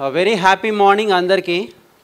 Very happy morning అందరికీ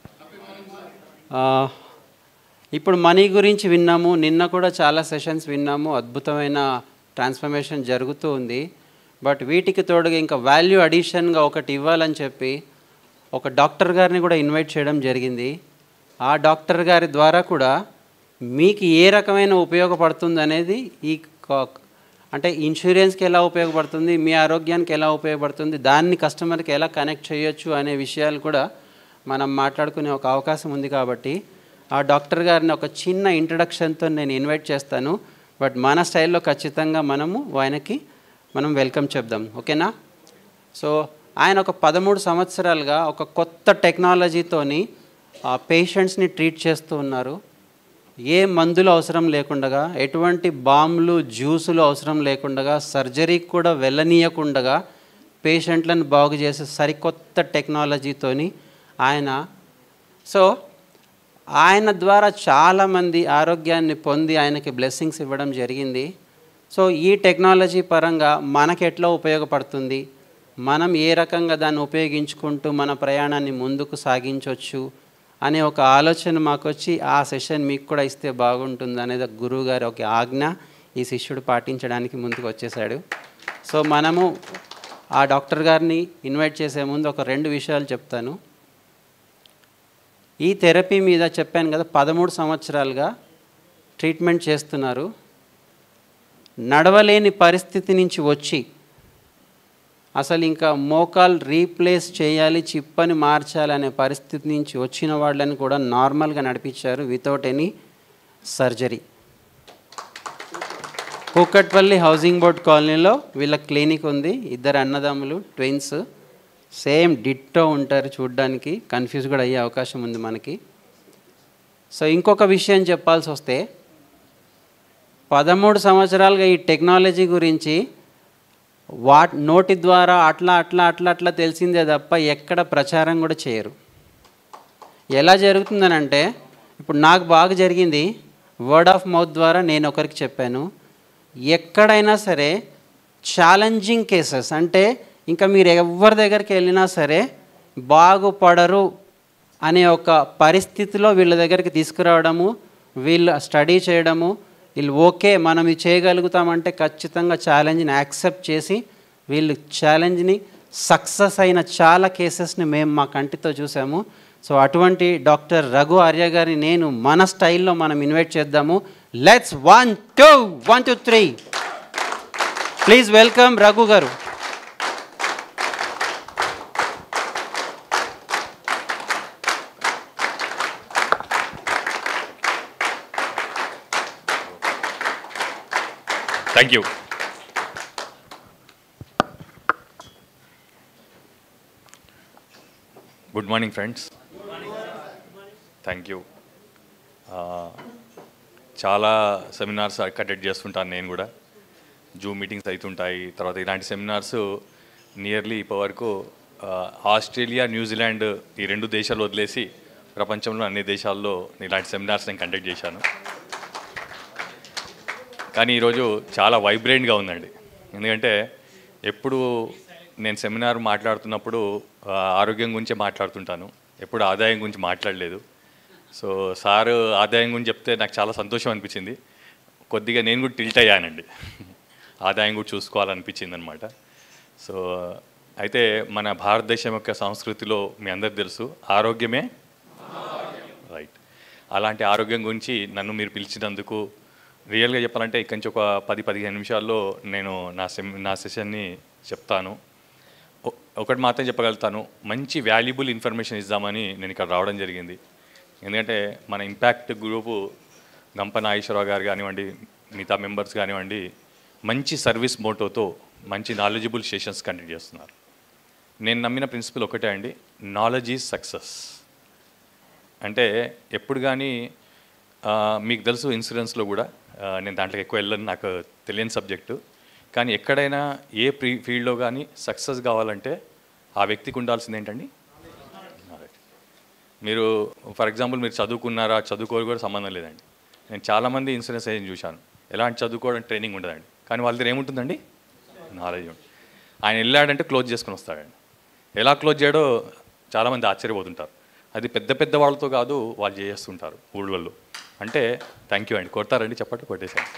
Uh, ఇప్పుడు money గురించి విన్నాము నిన్న కూడా చాలా సెషన్స్ విన్నాము అద్భుతమైన ట్రాన్స్ఫర్మేషన్ జరుగుతూ ఉంది బట్ వీటికి తోడుగా ఇంకా వాల్యూ అడిషన్గా ఒకటి ఇవ్వాలని చెప్పి ఒక డాక్టర్ గారిని కూడా ఇన్వైట్ చేయడం జరిగింది ఆ డాక్టర్ గారి ద్వారా కూడా మీకు ఏ రకమైన ఉపయోగపడుతుంది అనేది ఈ కా- అంటే ఇన్సూరెన్స్కి ఎలా ఉపయోగపడుతుంది మీ ఆరోగ్యానికి ఎలా ఉపయోగపడుతుంది దాన్ని కస్టమర్కి ఎలా కనెక్ట్ చేయొచ్చు అనే విషయాలు కూడా మనం మాట్లాడుకునే ఒక అవకాశం ఉంది కాబట్టి ఆ డాక్టర్ గారిని ఒక చిన్న ఇంట్రడక్షన్తో నేను ఇన్వైట్ చేస్తాను బట్ మన స్టైల్లో ఖచ్చితంగా మనము ఆయనకి మనం వెల్కమ్ చెప్దాం ఓకేనా సో ఆయన ఒక పదమూడు సంవత్సరాలుగా ఒక కొత్త టెక్నాలజీతోని ఆ పేషెంట్స్ని ట్రీట్ చేస్తూ ఉన్నారు ఏ మందులు అవసరం లేకుండగా ఎటువంటి బాంబులు జ్యూసులు అవసరం లేకుండగా సర్జరీకి కూడా వెళ్ళనీయకుండగా పేషెంట్లను బాగు చేసే సరికొత్త టెక్నాలజీతోని ఆయన సో ఆయన ద్వారా చాలామంది ఆరోగ్యాన్ని పొంది ఆయనకి బ్లెస్సింగ్స్ ఇవ్వడం జరిగింది సో ఈ టెక్నాలజీ పరంగా మనకి ఎట్లా ఉపయోగపడుతుంది మనం ఏ రకంగా దాన్ని ఉపయోగించుకుంటూ మన ప్రయాణాన్ని ముందుకు సాగించవచ్చు అనే ఒక ఆలోచన మాకు వచ్చి ఆ సెషన్ మీకు కూడా ఇస్తే బాగుంటుంది అనేది గురువు గారి ఒక ఆజ్ఞ ఈ శిష్యుడు పాటించడానికి ముందుకు వచ్చేసాడు సో మనము ఆ డాక్టర్ గారిని ఇన్వైట్ చేసే ముందు ఒక రెండు విషయాలు చెప్తాను ఈ థెరపీ మీద చెప్పాను కదా పదమూడు సంవత్సరాలుగా ట్రీట్మెంట్ చేస్తున్నారు నడవలేని పరిస్థితి నుంచి వచ్చి అసలు ఇంకా మోకాలు రీప్లేస్ చేయాలి చిప్పని మార్చాలి అనే పరిస్థితి నుంచి వచ్చిన వాళ్ళని కూడా నార్మల్గా నడిపించారు without any surgery Kukatpally housing board కాలనీలో వీళ్ళ క్లినిక్ ఉంది ఇద్దరు అన్నదమ్ములు ట్విన్స్ సేమ్ డిట్టో ఉంటారు చూడ్డానికి కన్ఫ్యూజ్ కూడా అయ్యే అవకాశం ఉంది మనకి సో ఇంకొక విషయం చెప్పాల్సి వస్తే పదమూడు సంవత్సరాలుగా ఈ టెక్నాలజీ గురించి వా నోటి ద్వారా అట్లా అట్లా అట్లా అట్లా తెలిసిందే తప్ప ఎక్కడ ప్రచారం కూడా చేయరు ఎలా జరుగుతుందనంటే ఇప్పుడు నాకు బాగా జరిగింది వర్డ్ ఆఫ్ మౌత్ ద్వారా నేను ఒకరికి చెప్పాను ఎక్కడైనా సరే ఛాలెంజింగ్ కేసెస్ అంటే ఇంకా మీరు ఎవరి దగ్గరికి వెళ్ళినా సరే బాగుపడరు అనే ఒక పరిస్థితిలో వీళ్ళ దగ్గరికి తీసుకురావడము వీళ్ళు స్టడీ చేయడము వీళ్ళు ఓకే మనం ఇది చేయగలుగుతామంటే ఖచ్చితంగా ఛాలెంజ్ని యాక్సెప్ట్ చేసి వీళ్ళు ఛాలెంజ్ని సక్సెస్ అయిన చాలా కేసెస్ని మేము మా కంటితో చూసాము సో అటువంటి డాక్టర్ రఘు ఆర్య గారిని నేను మన స్టైల్లో మనం ఇన్వైట్ చేద్దాము let's one two one two three please welcome Raghu garu thank you good morning friends thank you చాలా సెమినార్స్ కండక్ట్ చేస్తుంటాను నేను కూడా జూమ్ మీటింగ్స్ అవుతుంటాయి తర్వాత ఇలాంటి సెమినార్స్ నియర్లీ ఇప్పటివరకు ఆ, ఆస్ట్రేలియా న్యూజిలాండ్ ఈ రెండు దేశాలు వదిలేసి ప్రపంచంలో అన్ని దేశాల్లో ఇలాంటి సెమినార్స్ నేను కండక్ట్ చేశాను కానీ ఈరోజు చాలా వైబ్రెంట్గా ఉందండి ఎందుకంటే ఎప్పుడు నేను సెమినార్ మాట్లాడుతున్నప్పుడు ఆ, ఆరోగ్యం గురించే మాట్లాడుతుంటాను ఎప్పుడు ఆదాయం గురించి మాట్లాడలేదు సో సారు ఆదాయం గురించి చెప్తే నాకు చాలా సంతోషం అనిపించింది కొద్దిగా నేను కూడా టిల్ట్ అయ్యానండి ఆదాయం కూడా చూసుకోవాలనిపించింది అనమాట సో అయితే మన భారతదేశం యొక్క సంస్కృతిలో మీ అందరికి తెలుసు ఆరోగ్యమే రైట్ అలాంటి ఆరోగ్యం గురించి నన్ను మీరు పిలిచినందుకు రియల్గా చెప్పాలంటే ఇక్కడి నుంచి ఒక పది పదిహేను నిమిషాల్లో నేను నా సెమ్ నా సెషన్ని చెప్తాను ఒ- ఒకటి మాత్రం చెప్పగలుగుతాను మంచి వాల్యుబుల్ ఇన్ఫర్మేషన్ ఇద్దామని నేను ఇక్కడ రావడం జరిగింది ఎందుకంటే మన ఇంపాక్ట్ గ్రూపు గంప నాగేశ్వరరావు గారు కానివ్వండి మిగతా మెంబర్స్ కానివ్వండి మంచి సర్వీస్ మోటోతో మంచి నాలెడ్జబుల్ సెషన్స్ కండక్ట్ చేస్తున్నారు నేను నమ్మిన ప్రిన్సిపల్ ఒకటే అండి నాలెడ్జ్ ఈజ్ సక్సెస్ అంటే ఎప్పుడు కానీ ఆ, మీకు తెలుసు ఇన్సూరెన్స్లో కూడా ఆ, నేను దాంట్లో ఎక్కువ వెళ్ళను నాకు తెలియని సబ్జెక్టు కానీ ఎక్కడైనా ఏ ప్రీ ఫీల్డ్లో కానీ సక్సెస్ కావాలంటే ఆ వ్యక్తికి ఉండాల్సింది ఏంటండి Alright. మీరు ఫర్ ఎగ్జాంపుల్ మీరు చదువుకున్నారా చదువుకోవాలి కూడా సంబంధం లేదండి నేను చాలామంది ఇన్సూరెన్స్ ఏజెంట్ చూశాను ఎలాంటి చదువుకోవడం ట్రైనింగ్ ఉండదండి కానీ వాళ్ళ దగ్గర ఏముంటుందండి నాలెడ్జ్ ఉంటుంది ఆయన వెళ్ళాడంటే క్లోజ్ చేసుకుని వస్తాడండి ఎలా క్లోజ్ చేయడో చాలామంది ఆశ్చర్యపోతుంటారు అది పెద్ద పెద్ద వాళ్ళతో కాదు వాళ్ళు చేస్తుంటారు ఊళ్ళల్లో అంటే థ్యాంక్ యూ అండి కొడతారండి చెప్పట్టు కొట్టేశాను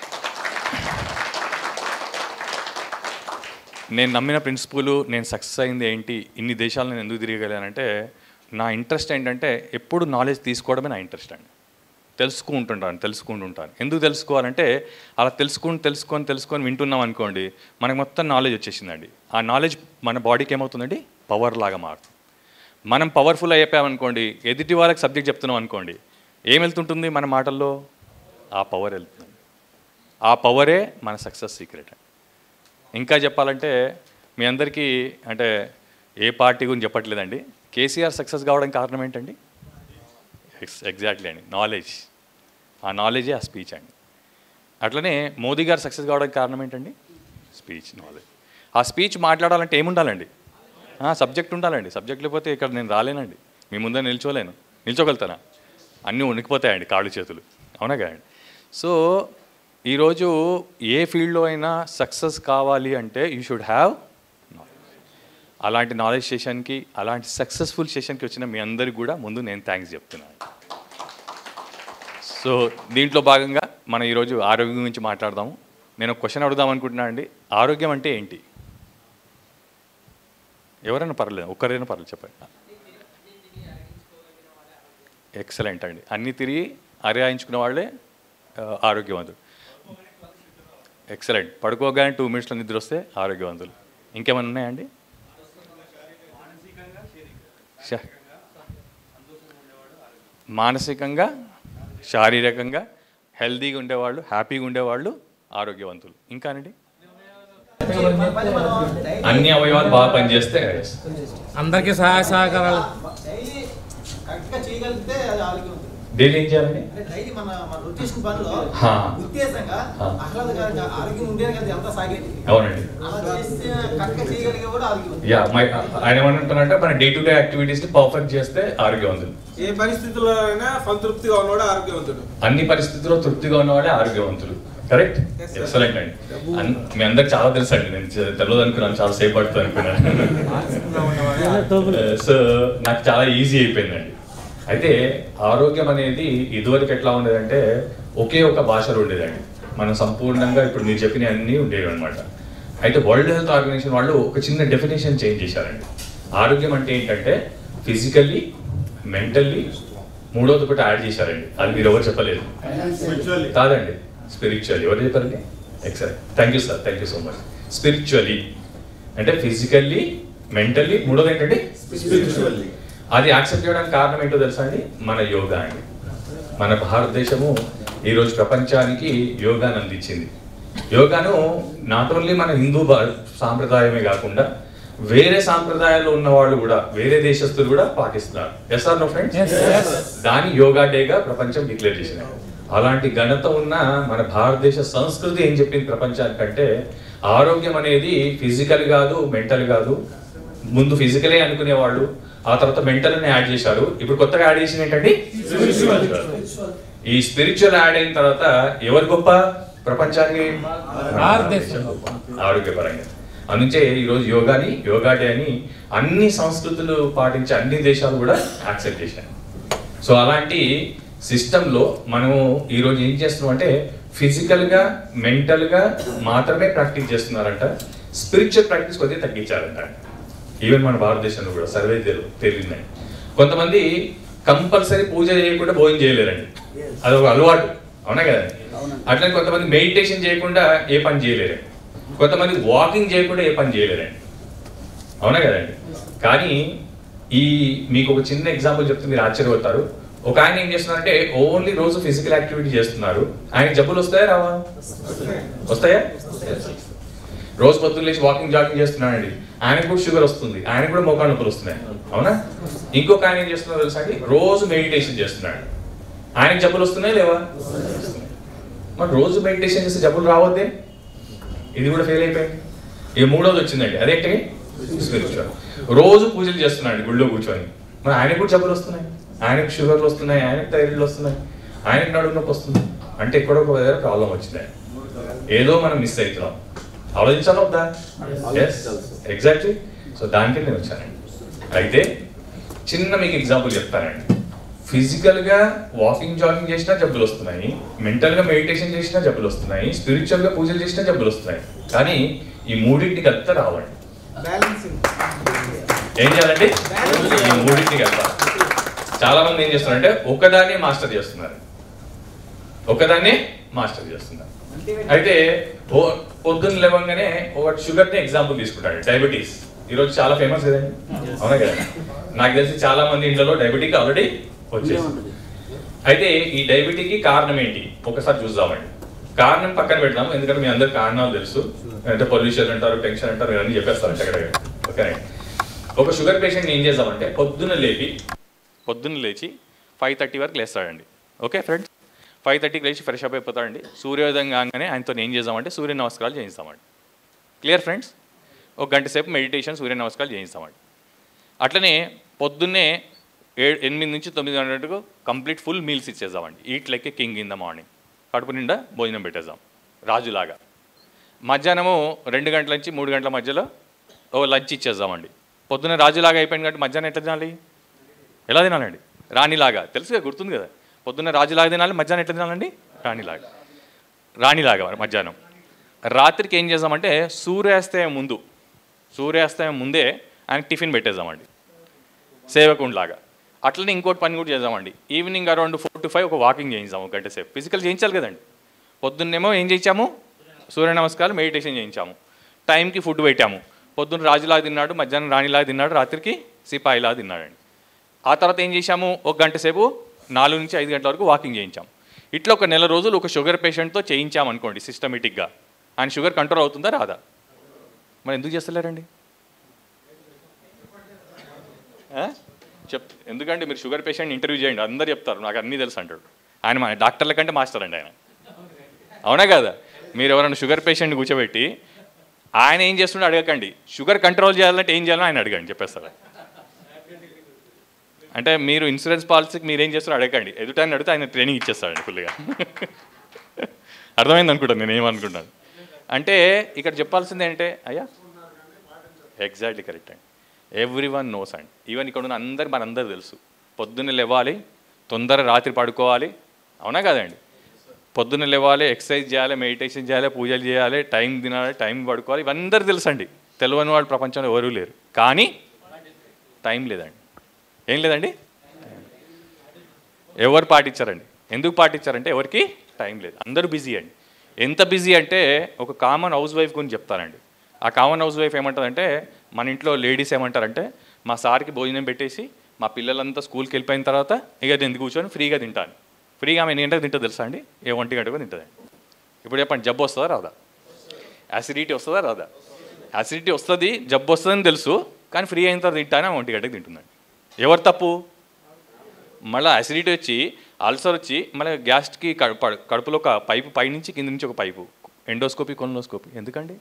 నేను నమ్మిన ప్రిన్సిపల్ నేను సక్సెస్ అయింది ఏంటి ఇన్ని దేశాలు నేను ఎందుకు తిరగగలిగానంటే నా ఇంట్రెస్ట్ ఏంటంటే ఎప్పుడు నాలెడ్జ్ తీసుకోవడమే నా ఇంట్రెస్ట్ అండి తెలుసుకుంటుంటాను తెలుసుకుంటుంటాను ఎందుకు తెలుసుకోవాలంటే అలా తెలుసుకుని తెలుసుకొని తెలుసుకొని వింటున్నాం అనుకోండి మనకు మొత్తం నాలెడ్జ్ వచ్చేసిందండి ఆ నాలెడ్జ్ మన బాడీకి ఏమవుతుందండి పవర్ లాగా మారుతుంది మనం పవర్ఫుల్ అయిపోయామనుకోండి ఎదుటి వాళ్ళకి సబ్జెక్ట్ చెప్తున్నాం అనుకోండి ఏం వెళ్తుంటుంది మన మాటల్లో ఆ పవర్ వెళ్తుంది ఆ పవరే మన సక్సెస్ సీక్రెట్ ఇంకా చెప్పాలంటే మీ అందరికీ అంటే ఏ పార్టీ గురించి చెప్పట్లేదండి కేసీఆర్ సక్సెస్ కావడానికి కారణం ఏంటండి ఎక్స్ ఎగ్జాక్ట్లీ అండి నాలెడ్జ్ ఆ నాలెడ్జే ఆ స్పీచ్ అండి అట్లనే మోదీ గారు సక్సెస్ కావడానికి కారణం ఏంటండి స్పీచ్ నాలెడ్జ్ ఆ స్పీచ్ మాట్లాడాలంటే ఏముండాలండి సబ్జెక్ట్ ఉండాలండి సబ్జెక్ట్ లేకపోతే ఇక్కడ నేను రాలేనండి మీ ముందే నిల్చోలేను నిల్చోగలుగుతానా అన్నీ ఉనికిపోతాయండి కాళ్ళు చేతులు అవునా కదండి సో ఈరోజు ఏ ఫీల్డ్లో అయినా సక్సెస్ కావాలి అంటే యూ షుడ్ హ్యావ్ అలాంటి నాలెడ్జ్ సెషన్కి అలాంటి సక్సెస్ఫుల్ సెషన్కి వచ్చిన మీ అందరికి కూడా ముందు నేను థ్యాంక్స్ చెప్తున్నాను సో దీంట్లో భాగంగా మనం ఈరోజు ఆరోగ్యం గురించి మాట్లాడదాము నేను ఒక క్వశ్చన్ అడుగుదాం అనుకుంటున్నాను అండి ఆరోగ్యం అంటే ఏంటి ఎవరైనా పర్లేదు ఒక్కరైనా పర్లేదు చెప్పండి ఎక్సలెంట్ అండి అన్నీ తిరిగి అరేయించుకున్న వాళ్ళే ఆ, ఆరోగ్యవంతులు ఎక్సలెంట్ పడుకోగానే టూ మినిట్స్లో నిద్ర వస్తే ఆరోగ్యవంతులు ఇంకేమైనా ఉన్నాయండి శా- మానసికంగా శారీరకంగా హెల్తీగా ఉండేవాళ్ళు హ్యాపీగా ఉండేవాళ్ళు ఆరోగ్యవంతులు ఇంకానండి అన్ని అవయవాలు బాగా పనిచేస్తే అందరికీ సహాయ సహకారాలు డైలీ కరెక్ట్గా చేయగలిగితే అది ఆరోగ్యం ఉంటుంది డైలీ ఏం చేయాలండి అంటే డైలీ మన మన రొటీన్ పనిలో హా. ఉత్తేజంగా హా. ఆహ్లాదకరంగా ఆరోగ్యం ఉండేది కదా ఎంత సాగేది అవునండి అలా చేస్తే కరెక్ట్గా చేయగలిగే కూడా ఆరోగ్యం ఉంటుంది యా మై ఆయన ఏమంటున్నారంటే మన డే టు డే యాక్టివిటీస్ని పర్ఫెక్ట్ చేస్తే ఆరోగ్యవంతులు ఏ పరిస్థితుల్లో అయినా సంతృప్తిగా ఉన్నవాడు ఆరోగ్యవంతుడు అన్ని పరిస్థితుల్లో తృప్తిగా ఉన్నవాడే ఆరోగ్యవంతులు కరెక్ట్ Yes, sir. ఎక్సలెంట్ అండి అన్- మీ అందరికి చాలా తెలుసు అండి నేను చ- తెలియదు అనుకున్నాను చాలా సేపు పడుతుంది అనుకున్నాను సో నాకు చాలా ఈజీ అయిపోయిందండి అయితే ఆరోగ్యం అనేది ఇదివరకు ఎట్లా ఉండేదంటే ఒకే ఒక భాషలో ఉండేదండి మనం సంపూర్ణంగా ఇప్పుడు మీరు చెప్పిన అన్నీ ఉండేవి అనమాట అయితే వరల్డ్ హెల్త్ ఆర్గనైజేషన్ వాళ్ళు ఒక చిన్న డెఫినేషన్ చేంజ్ చేశారండి ఆరోగ్యం అంటే ఏంటంటే ఫిజికల్లీ మెంటల్లీ మూడోది ఒకటి యాడ్ చేశారండి అది మీరు ఎవరు చెప్పలేదు కాదండి స్పిరిచువల్లీ ఎవరు చెప్పారండి excellent thank you sir thank you so much spiritually అంటే ఫిజికల్లీ మెంటల్లీ మూడోది ఏంటండి అది యాక్సెప్ట్ చేయడానికి కారణం ఏంటో తెలుసా అండి మన యోగా అండి మన భారతదేశము ఈరోజు ప్రపంచానికి యోగాను అందించింది యోగాను నాట్ ఓన్లీ మన హిందూ భా- సాంప్రదాయమే కాకుండా వేరే సాంప్రదాయాల్లో ఉన్న వాళ్ళు కూడా వేరే దేశస్తులు కూడా పాటిస్తున్నారు ఎస్ ఆర్ నో ఫ్రెండ్స్ దాని యోగా డేగా ప్రపంచం డిక్లేర్ చేసింది అలాంటి ఘనత ఉన్న మన భారతదేశ సంస్కృతి ఏం చెప్పింది ప్రపంచానికంటే ఆరోగ్యం అనేది ఫిజికల్ కాదు మెంటల్ కాదు ముందు ఫిజికలే అనుకునేవాళ్ళు ఆ తర్వాత మెంటల్ అని యాడ్ చేశారు ఇప్పుడు కొత్తగా యాడ్ చేసింది ఏంటండి ఈ స్పిరిచువల్ యాడ్ అయిన తర్వాత ఎవరు గొప్ప ప్రపంచానికి భారతదేశం గొప్ప ఆరోగ్యపరంగా అందుకే ఈరోజు యోగాని యోగా డే అని అన్ని సంస్కృతులు పాటించే అన్ని దేశాలు కూడా యాక్సెప్ట్ చేశాయి సో అలాంటి సిస్టంలో మనము ఈరోజు ఏం చేస్తున్నాం అంటే ఫిజికల్గా మెంటల్గా మాత్రమే ప్రాక్టీస్ చేస్తున్నారంట స్పిరిచువల్ ప్రాక్టీస్ కొద్దిగా తగ్గించారంట ఈవెన్ మన భారతదేశంలో కూడా సర్వే తెలియదండి కొంతమంది కంపల్సరీ పూజ చేయకుండా భోజనం చేయలేరండి అది ఒక అలవాటు అవునా కదండి అట్లనే కొంతమంది మెడిటేషన్ చేయకుండా ఏ పని చేయలేరండి కొంతమంది వాకింగ్ చేయకుండా ఏ పని చేయలేరండి అవునా కదండి కానీ ఈ మీకు ఒక చిన్న ఎగ్జాంపుల్ చెప్తే మీరు ఆశ్చర్యపోతారు ఒక ఆయన ఏం చేస్తున్నారంటే ఓన్లీ రోజు ఫిజికల్ యాక్టివిటీ చేస్తున్నారు ఆయన జబ్బులు వస్తాయా రావా వస్తాయా రోజు పొద్దున్న లేచి వాకింగ్ జాగింగ్ చేస్తున్నాడండి ఆయనకు కూడా షుగర్ వస్తుంది ఆయనకు కూడా మోకాళ్ళ నొప్పులు వస్తున్నాయి అవునా ఇంకొక ఆయన ఏం చేస్తున్నారో తెలుసా అండి రోజు మెడిటేషన్ చేస్తున్నాడు ఆయనకు జబ్బులు వస్తున్నాయి లేవా మరి రోజు మెడిటేషన్ చేస్తే జబ్బులు రావద్దే ఇది కూడా ఫెయిల్ అయిపోయింది ఇక మూడోది వచ్చిందండి అదేంటి స్పిరిచువల్ రోజు పూజలు చేస్తున్నాడు గుళ్ళో కూర్చొని మరి ఆయనకు కూడా జబ్బులు వస్తున్నాయి ఆయనకు షుగర్లు వస్తున్నాయి ఆయనకు థైరాయిడ్లు వస్తున్నాయి ఆయనకు నడుము నొప్పి వస్తుంది అంటే ఎక్కడో ఒక దగ్గర ప్రాబ్లం వచ్చింది ఏదో మనం మిస్ అవుతున్నాం ఆలోచించాలి వద్దా ఎస్ ఎగ్జాక్ట్లీ సో దానికి నేను వచ్చానండి అయితే చిన్న మీకు ఎగ్జాంపుల్ చెప్తానండి ఫిజికల్గా వాకింగ్ జాగింగ్ చేసినా జబ్బులు వస్తున్నాయి మెంటల్గా మెడిటేషన్ చేసినా జబ్బులు వస్తున్నాయి స్పిరిచువల్గా పూజలు చేసినా జబ్బులు వస్తున్నాయి కానీ ఈ మూడింటికి అంతా రావండి బ్యాలెన్సింగ్ ఏం చేయాలండి ఈ మూడింటికి వెళ్తాం చాలా మంది ఏం చేస్తున్నారంటే ఒకదాన్ని మాస్టర్ చేస్తున్నారు ఒకదాన్ని మాస్టర్ చేస్తున్నారు అయితే ఓ- పొద్దున్న లేవగానే ఒక షుగర్ ని ఎగ్జాంపుల్ తీసుకుంటాడు డయాబెటీస్ ఈరోజు చాలా ఫేమస్ కదండి అవునా కదా నాకు తెలిసి చాలా మంది ఇంట్లో డయాబెటిక్ ఆల్రెడీ వచ్చేసింది అయితే ఈ డయాబెటిక్ కి కారణం ఏంటి ఒకసారి చూద్దామండి కారణం పక్కన పెడదాం ఎందుకంటే మీ అందరికి కారణాలు తెలుసు అంటే పొల్యూషన్ అంటారు టెన్షన్ అంటారు ఇవన్నీ చెప్పేస్తారు అక్కడ ఓకే ఒక షుగర్ పేషెంట్ ఏం చేద్దామంటే పొద్దున్న లేపి పొద్దున్న లేచి ఫైవ్ థర్టీ వరకు లేస్తాడండి ఓకే ఫ్రెండ్స్ ఫైవ్ థర్టీకి లేచి ఫ్రెష్ అప్ అయిపోతాడండి సూర్యోదయం కాగానే ఆయనతో ఏం చేద్దామంటే సూర్య నమస్కారాలు చేయిస్తామండి క్లియర్ ఫ్రెండ్స్ ఒక గంట సేపు మెడిటేషన్ సూర్య నమస్కారాలు చేయిస్తామండి అట్లనే పొద్దున్నే ఏడు ఎనిమిది నుంచి తొమ్మిది గంటలకు కంప్లీట్ ఫుల్ మీల్స్ ఇచ్చేద్దామండి ఈట్ లెక్క కింగ్ ఇన్ ద మార్నింగ్ కడుపు నిండా భోజనం పెట్టేద్దాం రాజులాగా మధ్యాహ్నము రెండు గంటల నుంచి మూడు గంటల మధ్యలో ఓ లంచ్ ఇచ్చేద్దామండి పొద్దున్న రాజులాగా అయిపోయింది కాబట్టి మధ్యాహ్నం ఎట్లా తినాలి ఎలా తినాలండి రాణిలాగా తెలుసు కదా గుర్తుంది కదా పొద్దున్న రాజులాగా తినాలి మధ్యాహ్నం ఎట్లా తినాలండి రాణిలాగా రాణిలాగా మరి మధ్యాహ్నం రాత్రికి ఏం చేద్దామంటే సూర్యాస్తయం ముందు సూర్యాస్తయం ముందే ఆయన టిఫిన్ పెట్టేద్దామండి సేవకుండ్లాగా అట్లనే ఇంకోటి పని కూడా చేద్దామండి evening around four to five ఒక వాకింగ్ చేయించాము ఒక గంట సేపు ఫిజికల్ చేయించాలి కదండి పొద్దున్నేమో ఏం చేయించాము సూర్య నమస్కారం మెడిటేషన్ చేయించాము టైంకి ఫుడ్ పెట్టాము పొద్దున్న రాజులాగా తిన్నాడు మధ్యాహ్నం రాణిలాగా తిన్నాడు రాత్రికి సిపాయిలాగా తిన్నాడండి ఆ తర్వాత ఏం చేశాము ఒక గంట సేపు నాలుగు నుంచి ఐదు గంటల వరకు వాకింగ్ చేయించాం ఇట్లా ఒక నెల రోజులు ఒక షుగర్ పేషెంట్తో చేయించామనుకోండి సిస్టమేటిక్గా ఆయన షుగర్ కంట్రోల్ అవుతుందా రాదా మరి ఎందుకు చేస్తలేరండి ఆ? చెప్ ఎందుకంటే మీరు షుగర్ పేషెంట్ ఇంటర్వ్యూ చేయండి అందరు చెప్తారు నాకు అన్నీ తెలుసు అంటాడు ఆయన మా డాక్టర్ల కంటే మాస్టర్ అండి ఆయన అవునా కదా మీరు ఎవరైనా షుగర్ పేషెంట్ కూర్చోబెట్టి ఆయన ఏం చేస్తుండో అడగకండి షుగర్ కంట్రోల్ చేయాలంటే ఏం చేయాలో ఆయన అడగండి చెప్పేస్తారు అంటే మీరు ఇన్సూరెన్స్ పాలసీకి మీరు ఏం చేస్తారో అడగండి ఎదుటాన్ని అడిగితే ఆయన ట్రైనింగ్ ఇచ్చేస్తాడండి ఫుల్గా అర్థమైంది అనుకుంటాను నేను ఏమనుకుంటాను అంటే ఇక్కడ చెప్పాల్సింది ఏంటంటే అయ్యా ఎగ్జాక్ట్లీ కరెక్ట్ అండి ఎవ్రీ వన్ నోస్ అండి ఈవెన్ ఇక్కడ ఉన్న అందరు మనందరూ తెలుసు పొద్దున్న లేవాలి తొందర రాత్రి పడుకోవాలి అవునా కదండి పొద్దున్న లేవాలి ఎక్సర్సైజ్ చేయాలి మెడిటేషన్ చేయాలి పూజలు చేయాలి టైం తినాలి టైం పడుకోవాలి ఇవందరూ తెలుసండి తెలియని వాళ్ళు ప్రపంచంలో ఎవరూ లేరు కానీ టైం లేదండి ఏం లేదండి ఎవరు పాటించారండి ఎందుకు పాటించారంటే ఎవరికి టైం లేదు అందరూ బిజీ అండి ఎంత బిజీ అంటే ఒక కామన్ హౌస్ వైఫ్ గురించి చెప్తానండి ఆ కామన్ హౌస్ వైఫ్ ఏమంటారంటే మన ఇంట్లో లేడీస్ ఏమంటారంటే మా సార్కి భోజనం పెట్టేసి మా పిల్లలంతా స్కూల్కి వెళ్ళిపోయిన తర్వాత ఇక నేను ఎందుకు కూర్చొని ఫ్రీగా తింటాను ఫ్రీగా ఆమె ఎన్ని గంటలకు తింటుందో తెలుసా అండి ఏ ఒంటి గంటకు తింటుందండి ఇప్పుడు చెప్పండి జబ్బు వస్తుందా రాదా యాసిడిటీ వస్తుందా రాదా యాసిడిటీ వస్తుంది జబ్బు వస్తుందని తెలుసు కానీ ఫ్రీ అయిన తర్వాత తింటానే ఒంటి గంటకు తింటుందండి ఎవరు తప్పు మళ్ళీ అసిడిటీ వచ్చి అల్సర్ వచ్చి మళ్ళీ గ్యాస్కి కడుపు కడుపులో ఒక పైపు పైనుంచి కింద నుంచి ఒక పైపు ఎండోస్కోపీ కొలనోస్కోపీ ఎందుకండి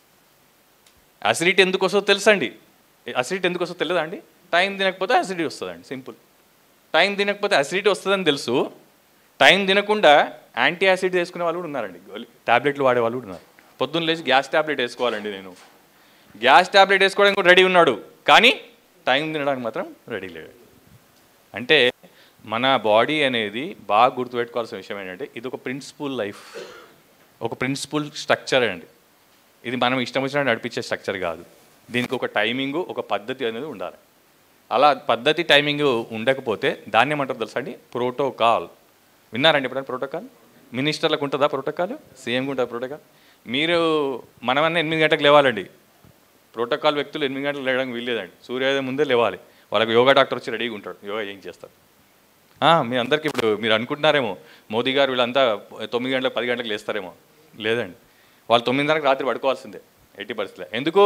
అసిడిటీ ఎందుకు వస్తుందో తెలుసండి అసిడిటీ ఎందుకు వస్తుందో తెలియదా అండి టైం తినకపోతే అసిడిటీ వస్తుందండి సింపుల్ టైం తినకపోతే అసిడిటీ వస్తుందని తెలుసు టైం తినకుండా యాంటీ యాసిడ్ వేసుకునే వాళ్ళు కూడా ఉన్నారండి టాబ్లెట్లు వాడే వాళ్ళు కూడా ఉన్నారు పొద్దున్న లేచి గ్యాస్ టాబ్లెట్ వేసుకోవాలండి నేను గ్యాస్ టాబ్లెట్ వేసుకోవడానికి కూడా రెడీ ఉన్నాడు కానీ టైం తినడానికి మాత్రం రెడీ లేడు అంటే మన బాడీ అనేది బాగా గుర్తుపెట్టుకోవాల్సిన విషయం ఏంటంటే ఇది ఒక ప్రిన్సిపల్ లైఫ్ ఒక ప్రిన్సిపల్ స్ట్రక్చర్ అండి ఇది మనం ఇష్టం వచ్చినట్టు నడిపించే స్ట్రక్చర్ కాదు దీనికి ఒక టైమింగ్ ఒక పద్ధతి అనేది ఉండాలి అలా పద్ధతి టైమింగ్ ఉండకపోతే దాన్ని ఏమంటారు తెలుసా అండి ప్రోటోకాల్ విన్నారండి ఎప్పుడైనా ప్రోటోకాల్ మినిస్టర్లకు ఉంటుందా ప్రోటోకాల్ సీఎంకి ఉంటుందా ప్రోటోకాల్ మీరు మనమన్నా ఎనిమిది గంటలకు లేవాలండి ప్రోటోకాల్ వ్యక్తులు ఎనిమిది గంటలకు లేవడానికి వీల్లేదండి సూర్యోదయం ముందే లేవాలి వాళ్ళకి యోగా డాక్టర్ వచ్చి రెడీగా ఉంటాడు యోగా ఏం చేస్తారు ఆ, మీ అందరికీ ఇప్పుడు మీరు అనుకుంటున్నారేమో మోదీ గారు వీళ్ళంతా తొమ్మిది గంటలకు పది గంటలకు లేస్తారేమో లేదండి వాళ్ళు తొమ్మిదిన్నరకు రాత్రి పడుకోవాల్సిందే ఎట్టి పరిస్థితుల్లో ఎందుకు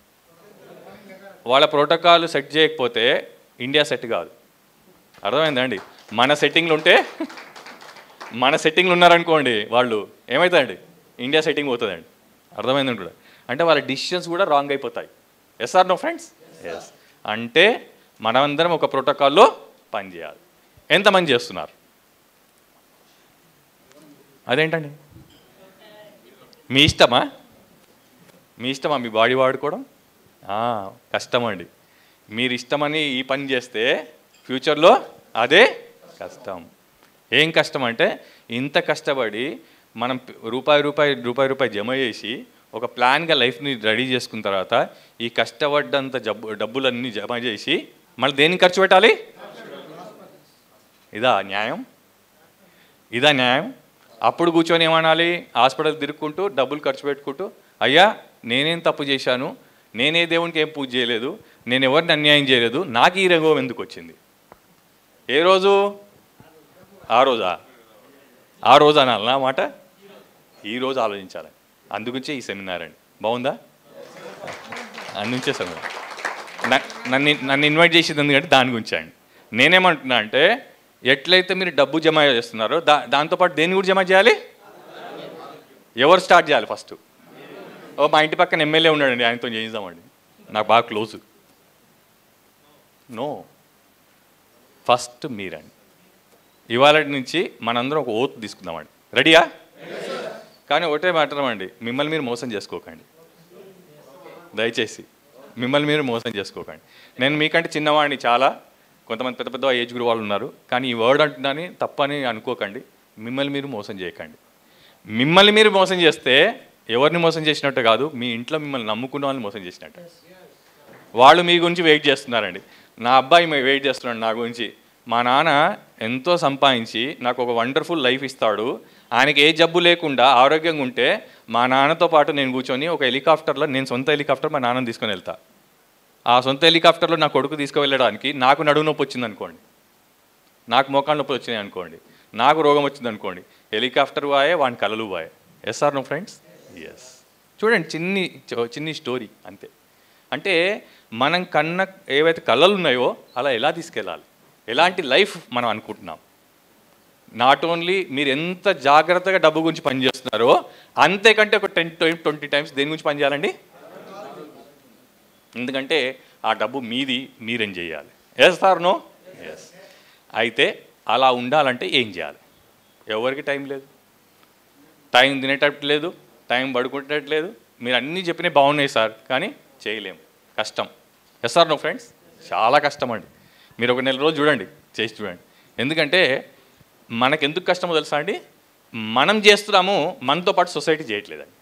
వాళ్ళ ప్రోటోకాల్ సెట్ చేయకపోతే ఇండియా సెట్ కాదు అర్థమైందండి మన సెట్టింగ్లు ఉంటే మన సెట్టింగ్లు ఉన్నారనుకోండి వాళ్ళు ఏమవుతుందండి ఇండియా సెట్టింగ్ పోతుందండి అర్థమైందండి కూడా అంటే వాళ్ళ డిసిషన్స్ కూడా రాంగ్ అయిపోతాయి yes or no friends yes అంటే మనమందరం ఒక ప్రోటోకాల్లో పనిచేయాలి ఎంతమంది చేస్తున్నారు అదేంటండి మీ ఇష్టమా మీ ఇష్టమా మీ బాడీ వాడుకోవడం ఆ, కష్టం అండి మీరు ఇష్టమని ఈ పని చేస్తే ఫ్యూచర్లో అదే కష్టం ఏం కష్టం అంటే ఇంత కష్టపడి మనం ప- రూపాయి రూపాయి రూపాయి రూపాయి జమ చేసి ఒక ప్లాన్గా లైఫ్ని రెడీ చేసుకున్న తర్వాత ఈ కష్టపడ్డంత జబ్బు డబ్బులన్నీ జమ చేసి మళ్ళీ దేనికి ఖర్చు పెట్టాలి ఇదా న్యాయం ఇదా న్యాయం అప్పుడు కూర్చొని ఏమనాలి హాస్పిటల్ తిరుక్కుంటూ డబ్బులు ఖర్చు పెట్టుకుంటూ అయ్యా నేనేం తప్పు చేశాను నేనే దేవునికి ఏం పూజ చేయలేదు నేను ఎవరిని అన్యాయం చేయలేదు నాకు ఈ రంగం ఎందుకు వచ్చింది ఏ రోజు ఆ రోజా ఆ రోజు అనాలనా మాట ఈ రోజు ఆలోచించాలి అందుగుంచే ఈ సెమినార్ అండి బాగుందా అందుంచే సెమినార్ నా- నన్ను నన్ను ఇన్వైట్ చేసేది ఎందుకంటే దాని గురించి అండి నేనేమంటున్నా అంటే ఎట్లయితే మీరు డబ్బు జమ చేస్తున్నారో దా దాంతోపాటు దేన్ని కూడా జమ చేయాలి ఎవరు స్టార్ట్ చేయాలి ఫస్ట్ ఓ మా ఇంటి పక్కన ఎమ్మెల్యే ఉన్నాడండి ఆయనతో చేయిద్దామండి నాకు బాగా క్లోజ్ నో ఫస్ట్ మీరండి ఇవాళ నుంచి మనందరం ఒక ఓత్ తీసుకుందామండి రెడీయా కానీ ఒకటే మాత్రం అండి మిమ్మల్ని మీరు మోసం చేసుకోకండి దయచేసి మిమ్మల్ని మీరు మోసం చేసుకోకండి నేను మీకంటే చిన్నవాడిని చాలా కొంతమంది పెద్ద పెద్ద ఏజ్ గ్రూప్ వాళ్ళు ఉన్నారు కానీ ఈ వర్డ్ అంటున్నాని తప్పని అనుకోకండి మిమ్మల్ని మీరు మోసం చేయకండి మిమ్మల్ని మీరు మోసం చేస్తే ఎవరిని మోసం చేసినట్టు కాదు మీ ఇంట్లో మిమ్మల్ని నమ్ముకున్న వాళ్ళని మోసం చేసినట్టు వాళ్ళు మీ గురించి వెయిట్ చేస్తున్నారండి నా అబ్బాయి మే- వెయిట్ చేస్తున్నాడు నా గురించి మా నాన్న ఎంతో సంపాదించి నాకు ఒక వండర్ఫుల్ లైఫ్ ఇస్తాడు ఆయనకి ఏ జబ్బు లేకుండా ఆరోగ్యంగా ఉంటే మా నాన్నతో పాటు నేను కూర్చొని ఒక హెలికాప్టర్లో నేను సొంత హెలికాప్టర్ మా నాన్నని తీసుకొని వెళ్తా ఆ సొంత హెలికాప్టర్లో నా కొడుకు తీసుకువెళ్ళడానికి నాకు నడువు నొప్పి వచ్చింది అనుకోండి నాకు మోకాళ్ళ నొప్పి వచ్చినాయి అనుకోండి నాకు రోగం వచ్చింది అనుకోండి హెలికాప్టర్ వాయే వాని కలలు వాయే yes or no friends yes చూడండి చిన్ని చ- చిన్ని స్టోరీ అంతే అంటే మనం కన్న ఏవైతే కళలు ఉన్నాయో అలా ఎలా తీసుకెళ్ళాలి ఎలాంటి లైఫ్ మనం అనుకుంటున్నాం నాట్ ఓన్లీ మీరు ఎంత జాగ్రత్తగా డబ్బు గురించి పనిచేస్తున్నారో అంతేకంటే ఒక టెన్ ట్వంటీ టైమ్స్ దేని గురించి పనిచేయాలండి ఎందుకంటే ఆ డబ్బు మీది మీరేం చేయాలి ఎస్ సార్ నో ఎస్ అయితే అలా ఉండాలంటే ఏం చేయాలి ఎవరికి టైం లేదు టైం తినేటట్టు లేదు టైం పడుకునేటట్టు లేదు మీరు అన్నీ చెప్పినవి బాగున్నాయి సార్ కానీ చేయలేము కష్టం ఎస్ సార్ నో ఫ్రెండ్స్ చాలా కష్టం అండి మీరు ఒక నెల రోజు చూడండి చేసి చూడండి ఎందుకంటే మనకు ఎందుకు కష్టమో తెలుసా అండి మనం చేస్తున్నాము మనతో పాటు సొసైటీ చేయట్లేదండి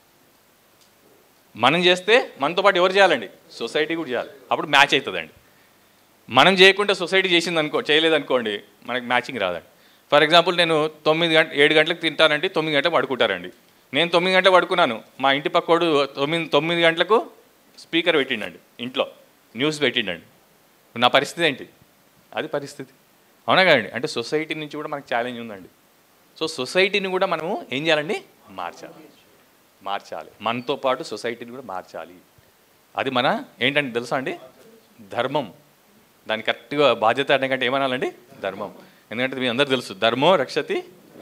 మనం చేస్తే మనతో పాటు ఎవరు చేయాలండి సొసైటీ కూడా చేయాలి అప్పుడు మ్యాచ్ అవుతుందండి మనం చేయకుండా సొసైటీ చేసింది అనుకో చేయలేదనుకోండి మనకి మ్యాచింగ్ రాదండి ఫర్ ఎగ్జాంపుల్ నేను తొమ్మిది గంట ఏడు గంటలకు తింటానండి తొమ్మిది గంటలకు పడుకుంటారండి నేను తొమ్మిది గంటలకు పడుకున్నాను మా ఇంటి పక్కోడు తొమ్మిది తొమ్మిది గంటలకు స్పీకర్ పెట్టిండండి ఇంట్లో న్యూస్ పెట్టిండండి నా పరిస్థితి ఏంటి అది పరిస్థితి అవునా కదండి అంటే సొసైటీ నుంచి కూడా మనకు ఛాలెంజ్ ఉందండి సో సొసైటీని కూడా మనము ఏం చేయాలండి మార్చాలి మార్చాలి మనతో పాటు సొసైటీని కూడా మార్చాలి అది మన ఏంటంటే తెలుసా అండి ధర్మం దాని కరెక్ట్గా బాధ్యత అనేకంటే ఏమనాలండి ధర్మం ఎందుకంటే మీ అందరు తెలుసు ధర్మో రక్షతి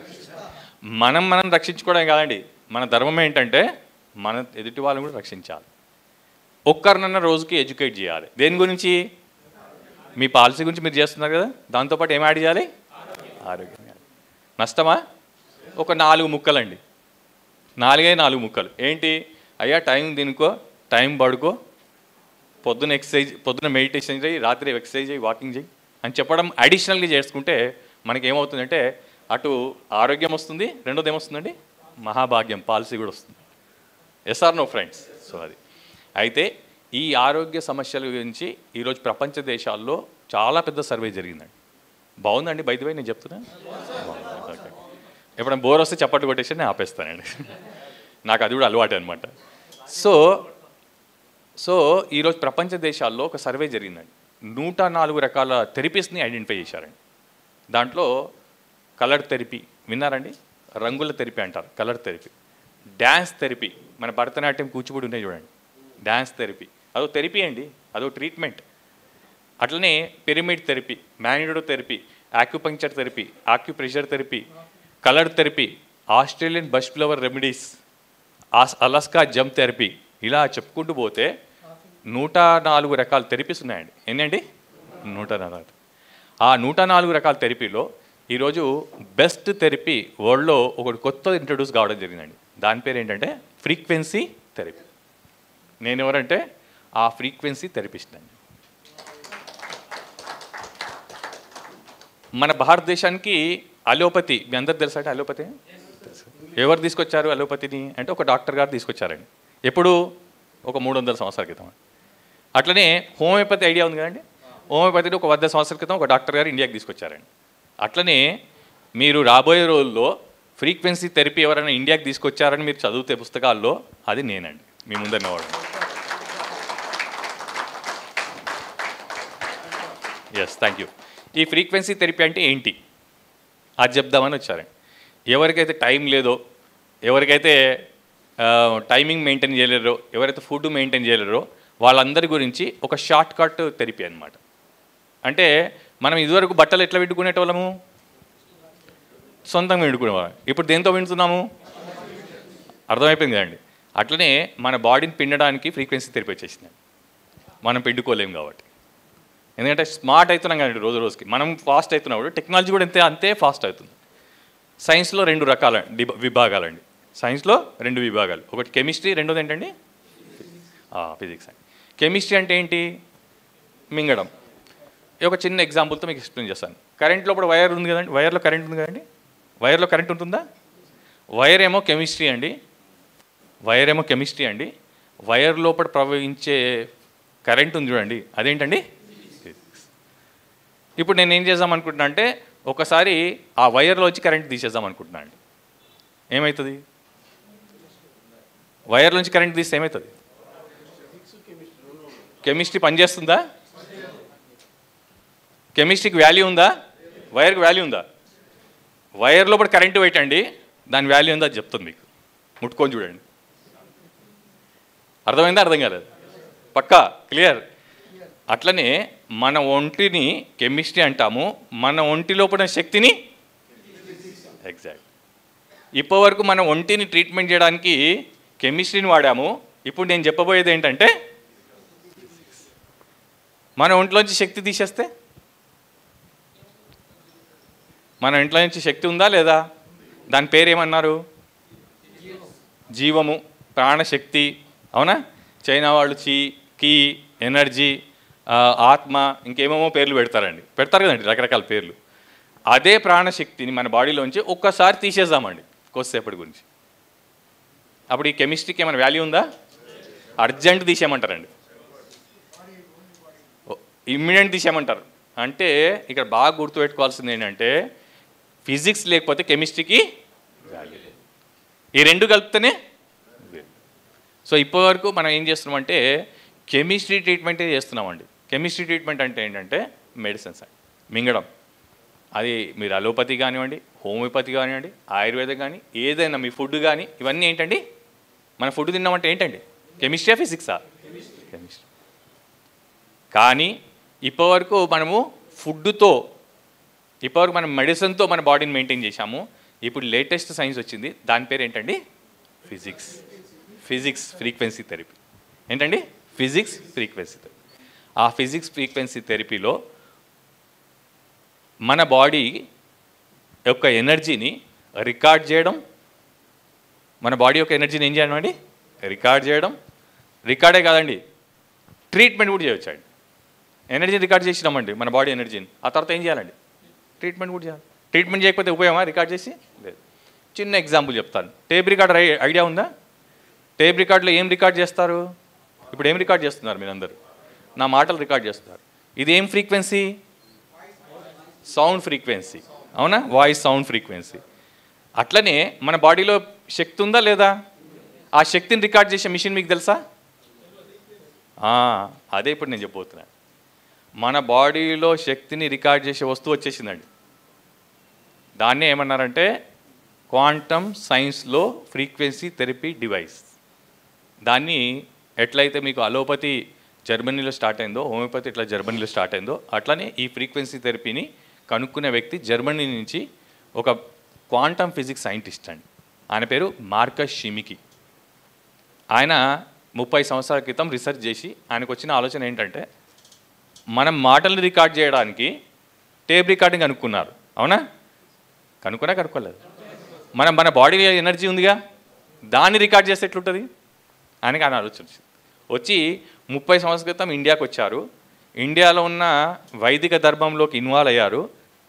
మనం మనం రక్షించుకోవడం కాదండి మన ధర్మం ఏంటంటే మన ఎదుటి వాళ్ళని కూడా రక్షించాలి ఒక్కరినన్న రోజుకి ఎడ్యుకేట్ చేయాలి దేని గురించి మీ పాలసీ గురించి మీరు చేస్తున్నారు కదా దాంతోపాటు ఏం యాడ్ చేయాలి ఆరోగ్యం నష్టమా ఒక నాలుగు ముక్కలండి నాలుగే నాలుగు ముక్కలు ఏంటి అయ్యా టైం తినుకో టైం పడుకో పొద్దున ఎక్సర్సైజ్ పొద్దున మెడిటేషన్ చేయి రాత్రి ఎక్సర్సైజ్ చేయి వాకింగ్ చేయి అని చెప్పడం అడిషనల్గా చేసుకుంటే మనకి ఏమవుతుందంటే అటు ఆరోగ్యం వస్తుంది రెండోది ఏమొస్తుందండి మహాభాగ్యం పాలసీ కూడా వస్తుంది ఎస్ఆర్ నో ఫ్రెండ్స్ సో అది అయితే ఈ ఆరోగ్య సమస్యల గురించి ఈరోజు ప్రపంచ దేశాల్లో చాలా పెద్ద సర్వే జరిగిందండి బాగుందండి బయట నేను చెప్తున్నా బాగుంది, ఓకే. ఎప్పుడైనా బోర్ వస్తే చప్పట్లు కొట్టేసి నేను ఆపేస్తానండి నాకు అది కూడా అలవాటు అనమాట సో సో ఈరోజు ప్రపంచ దేశాల్లో ఒక సర్వే జరిగిందండి నూట నాలుగు రకాల థెరపీస్ని ఐడెంటిఫై చేశారండి దాంట్లో కలర్ థెరపీ విన్నారండి రంగుల థెరపీ అంటారు కలర్ థెరపీ డ్యాన్స్ థెరపీ మన భరతనాట్యం కూచిపూడి ఉన్నాయి చూడండి డ్యాన్స్ థెరపీ అదో థెరపీ అండి అదో ట్రీట్మెంట్ అట్లనే పిరమిడ్ థెరపీ మ్యానిడో therapy acupuncture therapy acupressure therapy colour therapy Australian bush flower remedies ఆస్ అలస్కా జంప్ థెరపీ ఇలా చెప్పుకుంటూ పోతే నూట నాలుగు రకాల థెరపీస్ ఉన్నాయండి ఎన్నండి నూట నాలుగు ఆ నూట నాలుగు రకాల థెరపీలో ఈరోజు బెస్ట్ థెరపీ వరల్డ్లో ఒకటి కొత్తది ఇంట్రడ్యూస్ కావడం జరిగిందండి దాని పేరు ఏంటంటే ఫ్రీక్వెన్సీ థెరపీ నేను ఎవరంటే ఆ ఫ్రీక్వెన్సీ థెరపిస్ట్ అండి మన భారతదేశానికి అలోపతి మీ అందరు తెలుసా అంటే అలోపతి తెలుసు. ఎవరు తీసుకొచ్చారు అలోపతిని అంటే ఒక డాక్టర్ గారు తీసుకొచ్చారండి ఎప్పుడు ఒక మూడు వందల సంవత్సరాల క్రితం అట్లనే హోమియోపతి ఐడియా ఉంది కదండి హోమియోపతిని ఒక వంద సంవత్సరాల క్రితం ఒక డాక్టర్ గారు ఇండియాకి తీసుకొచ్చారండి అట్లనే మీరు రాబోయే రోజుల్లో ఫ్రీక్వెన్సీ థెరపీ ఎవరైనా ఇండియాకి తీసుకొచ్చారని మీరు చదివితే పుస్తకాల్లో అది నేనండి మీ ముందన్నవాడు ఎస్ థ్యాంక్ యూ ఈ ఫ్రీక్వెన్సీ థెరపీ అంటే ఏంటి అది చెప్దామని వచ్చారండి ఎవరికైతే టైం లేదో ఎవరికైతే ఆ, టైమింగ్ మెయింటైన్ చేయలేరో ఎవరైతే ఫుడ్ మెయింటైన్ చేయలేరో వాళ్ళందరి గురించి ఒక షార్ట్ కట్ థెరపీ అనమాట అంటే మనం ఇదివరకు బట్టలు ఎట్లా పెట్టుకునేటోళ్ళము సొంతంగా వండుకునేవాళ్ళం ఇప్పుడు దేంతో వింటున్నాము అర్థమైపోయింది కదండి అట్లనే మన బాడీని పిండడానికి ఫ్రీక్వెన్సీ థెరపీ వచ్చేసింది మనం పిండుకోలేము కాబట్టి ఎందుకంటే స్మార్ట్ అవుతున్నాం కదండి రోజు రోజుకి మనం ఫాస్ట్ అవుతున్నప్పుడు టెక్నాలజీ కూడా అంతే అంతే ఫాస్ట్ అవుతుంది సైన్స్లో రెండు రకాల డిబ- విభాగాలండి సైన్స్లో రెండు విభాగాలు ఒకటి కెమిస్ట్రీ రెండోది ఏంటండి ఫిజిక్స్ అండి కెమిస్ట్రీ అంటే ఏంటి మింగడం ఈ ఒక చిన్న ఎగ్జాంపుల్తో మీకు ఎక్స్ప్లెయిన్ చేస్తాను కరెంట్ లోపల వైర్ ఉంది కదండి వైర్లో కరెంట్ ఉంది కదండి వైర్లో కరెంట్ ఉంటుందా వైర్ ఏమో కెమిస్ట్రీ అండి వైర్ ఏమో కెమిస్ట్రీ అండి వైర్ లోపల ప్రవహించే కరెంట్ ఉంది చూడండి అదేంటండి ఇప్పుడు నేను ఏం చేద్దాం అనుకుంటున్నా అంటే ఒకసారి ఆ వైర్లో వచ్చి కరెంట్ తీసేద్దాం అనుకుంటున్నా అండి ఏమవుతుంది వైర్ నుంచి కరెంట్ తీస్తే ఏమవుతుంది కెమిస్ట్రీ పనిచేస్తుందా కెమిస్ట్రీకి వాల్యూ ఉందా వైర్కి వాల్యూ ఉందా వైర్ లోపల కరెంటు పెట్టండి దాని వాల్యూ ఉందా అది చెప్తుంది మీకు ముట్టుకొని చూడండి అర్థమైందా అర్థం కాలేదు పక్కా క్లియర్ అట్లనే మన ఒంటిని కెమిస్ట్రీ అంటాము మన ఒంటి లోపల శక్తిని ఎగ్జాక్ట్ ఇప్పటివరకు మన ఒంటిని ట్రీట్మెంట్ చేయడానికి కెమిస్ట్రీని వాడాము ఇప్పుడు నేను చెప్పబోయేది ఏంటంటే మన ఒంట్లోంచి శక్తి తీసేస్తే మన ఇంట్లో నుంచి శక్తి ఉందా లేదా దాని పేరు ఏమన్నారు జీవము ప్రాణశక్తి అవునా చైనా వాళ్ళు చీ కీ ఎనర్జీ ఆ, ఆత్మ ఇంకేమేమో పేర్లు పెడతారండి పెడతారు కదండి రకరకాల పేర్లు అదే ప్రాణశక్తిని మన బాడీలోంచి ఒక్కసారి తీసేద్దామండి కొద్దిసేపటి గురించి అప్పుడు ఈ కెమిస్ట్రీకి ఏమైనా వాల్యూ ఉందా అర్జెంట్ తీసేయమంటారండి ఇమ్మీడియట్ తీసేయమంటారు అంటే ఇక్కడ బాగా గుర్తుపెట్టుకోవాల్సింది ఏంటంటే ఫిజిక్స్ లేకపోతే కెమిస్ట్రీకి వాల్యూ లేదు ఈ రెండు కలిపితేనే సో ఇప్పటివరకు మనం ఏం చేస్తున్నామంటే కెమిస్ట్రీ ట్రీట్మెంటే చేస్తున్నామండి కెమిస్ట్రీ ట్రీట్మెంట్ అంటే ఏంటంటే మెడిసిన్స్ అండి మింగడం అది మీరు అలోపతి కానివ్వండి హోమియోపతి కానివ్వండి ఆయుర్వేదం కానీ ఏదైనా మీ ఫుడ్ కానీ ఇవన్నీ ఏంటండి మన ఫుడ్ తిన్నామంటే ఏంటండి కెమిస్ట్రీయా ఫిజిక్సా కెమిస్ట్రీ కానీ ఇప్పటివరకు మనము ఫుడ్తో ఇప్పటివరకు మనం మెడిసిన్తో మన బాడీని మెయింటైన్ చేశాము ఇప్పుడు లేటెస్ట్ సైన్స్ వచ్చింది దాని పేరు ఏంటండి ఫిజిక్స్ ఫిజిక్స్ ఫ్రీక్వెన్సీ థెరపీ ఏంటండి ఫిజిక్స్ ఫ్రీక్వెన్సీ థెరపీ ఆ ఫిజిక్స్ ఫ్రీక్వెన్సీ థెరపీలో మన బాడీ యొక్క ఎనర్జీని రికార్డ్ చేయడం మన బాడీ యొక్క ఎనర్జీని ఏం చేయడం అండి రికార్డ్ చేయడం రికార్డే కాదండి ట్రీట్మెంట్ కూడా చేయొచ్చు అండి ఎనర్జీ రికార్డ్ చేసినామండి మన బాడీ ఎనర్జీని ఆ తర్వాత ఏం చేయాలండి ట్రీట్మెంట్ కూడా చేయాలి ట్రీట్మెంట్ చేయకపోతే ఉపయోగమా రికార్డ్ చేసి లేదు చిన్న ఎగ్జాంపుల్ చెప్తాను టేప్ రికార్డర్ ఐ- ఐడియా ఉందా టేప్ రికార్డులో ఏం రికార్డ్ చేస్తారు ఇప్పుడు ఏం రికార్డ్ చేస్తున్నారు మీరందరూ నా మాటలు రికార్డ్ చేస్తున్నారు ఇది ఏం ఫ్రీక్వెన్సీ సౌండ్ ఫ్రీక్వెన్సీ అవునా వాయిస్ సౌండ్ ఫ్రీక్వెన్సీ అట్లనే మన బాడీలో శక్తి ఉందా లేదా ఆ శక్తిని రికార్డ్ చేసే మిషన్ మీకు తెలుసా ఆ, అదే ఇప్పుడు నేను చెప్పబోతున్నాను మన బాడీలో శక్తిని రికార్డ్ చేసే వస్తువు వచ్చేసిందండి దాన్నే ఏమన్నారంటే క్వాంటమ్ సైన్స్లో ఫ్రీక్వెన్సీ థెరపీ డివైస్ దాన్ని ఎట్లయితే మీకు అలోపతి జర్మనీలో స్టార్ట్ అయిందో హోమియోపతి ఇట్లా జర్మనీలో స్టార్ట్ అయిందో అట్లనే ఈ ఫ్రీక్వెన్సీ థెరపీని కనుక్కునే వ్యక్తి జర్మనీ నుంచి ఒక క్వాంటమ్ ఫిజిక్స్ సైంటిస్ట్ అండి ఆయన పేరు మార్కస్ షిమికి ఆయన ముప్పై సంవత్సరాల క్రితం రీసెర్చ్ చేసి ఆయనకు వచ్చిన ఆలోచన ఏంటంటే మనం మాటలు రికార్డ్ చేయడానికి టేప్ రికార్డింగ్ కనుక్కున్నారు అవునా కనుక్కున్నా కనుక్కోలేదు మనం మన బాడీలో ఎనర్జీ ఉందిగా దాన్ని రికార్డ్ చేస్తే ఎట్లుంటుంది ఆయనకి ఆయన ఆలోచన వచ్చింది వచ్చి ముప్పై సంవత్సరాల క్రితం ఇండియాకి వచ్చారు ఇండియాలో ఉన్న వైదిక ధర్మంలోకి ఇన్వాల్వ్ అయ్యారు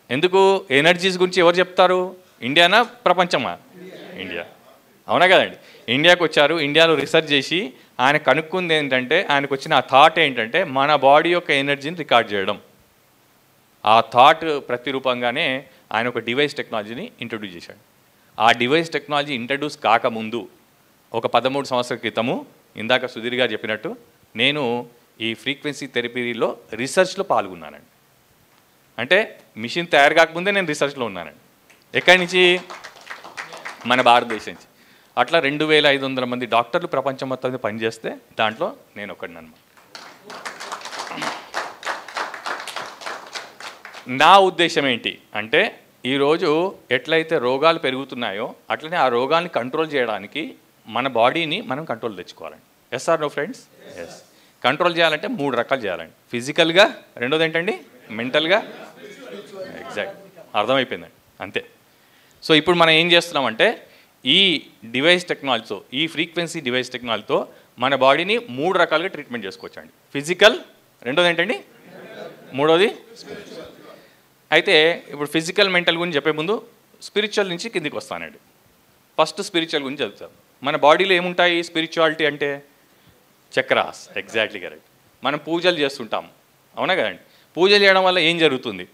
ఎందుకు ఎనర్జీస్ గురించి ఎవరు చెప్తారు ఇండియానా ప్రపంచమా ఇండియా అవునా కదండి ఇండియాకి వచ్చారు ఇండియాలో రీసెర్చ్ చేసి ఆయన కనుక్కుంది ఏంటంటే ఆయనకు వచ్చిన ఆ థాట్ ఏంటంటే మన బాడీ యొక్క ఎనర్జీని రికార్డ్ చేయడం ఆ థాట్ ప్రతిరూపంగానే ఆయన ఒక డివైస్ టెక్నాలజీని ఇంట్రడ్యూస్ చేశాడు ఆ డివైస్ టెక్నాలజీ ఇంట్రడ్యూస్ కాకముందు ఒక పదమూడు సంవత్సరాల క్రితము ఇందాక సుధీర్ గారు చెప్పినట్టు నేను ఈ ఫ్రీక్వెన్సీ థెరపీలో రీసెర్చ్లో పాల్గొన్నానండి అంటే మిషన్ తయారు కాకముందే నేను రీసెర్చ్లో ఉన్నానండి ఎక్కడి నుంచి మన భారతదేశం నుంచి అట్లా రెండు వేల ఐదు వందల మంది డాక్టర్లు ప్రపంచం మొత్తం మీద పనిచేస్తే దాంట్లో నేను ఒకడిని అనమాట నా ఉద్దేశం ఏంటి అంటే ఈరోజు ఎట్లయితే రోగాలు పెరుగుతున్నాయో అట్లనే ఆ రోగాల్ని కంట్రోల్ చేయడానికి మన బాడీని మనం కంట్రోల్ తెచ్చుకోవాలండి yes or no friends yes control చేయాలంటే మూడు రకాలు చేయాలండి ఫిజికల్గా రెండోది ఏంటండి మెంటల్గా ఎగ్జాక్ట్ అర్థమైపోయిందండి అంతే సో ఇప్పుడు మనం ఏం చేస్తున్నామంటే ఈ డివైస్ టెక్నాలజీతో ఈ ఫ్రీక్వెన్సీ డివైస్ టెక్నాలజీతో మన బాడీని మూడు రకాలుగా ట్రీట్మెంట్ చేసుకోవచ్చండి ఫిజికల్ రెండోది ఏంటండి మూడోది అయితే ఇప్పుడు ఫిజికల్ మెంటల్ గురించి చెప్పే ముందు స్పిరిచువల్ నుంచి కిందికి వస్తానండి ఫస్ట్ స్పిరిచువల్ గురించి చదువుతాను మన బాడీలో ఏముంటాయి స్పిరిచువాలిటీ అంటే చక్రాస్ ఎగ్జాక్ట్లీ కరెక్ట్ మనం పూజలు చేస్తుంటాం అవునా కదండి పూజలు చేయడం వల్ల ఏం జరుగుతుంది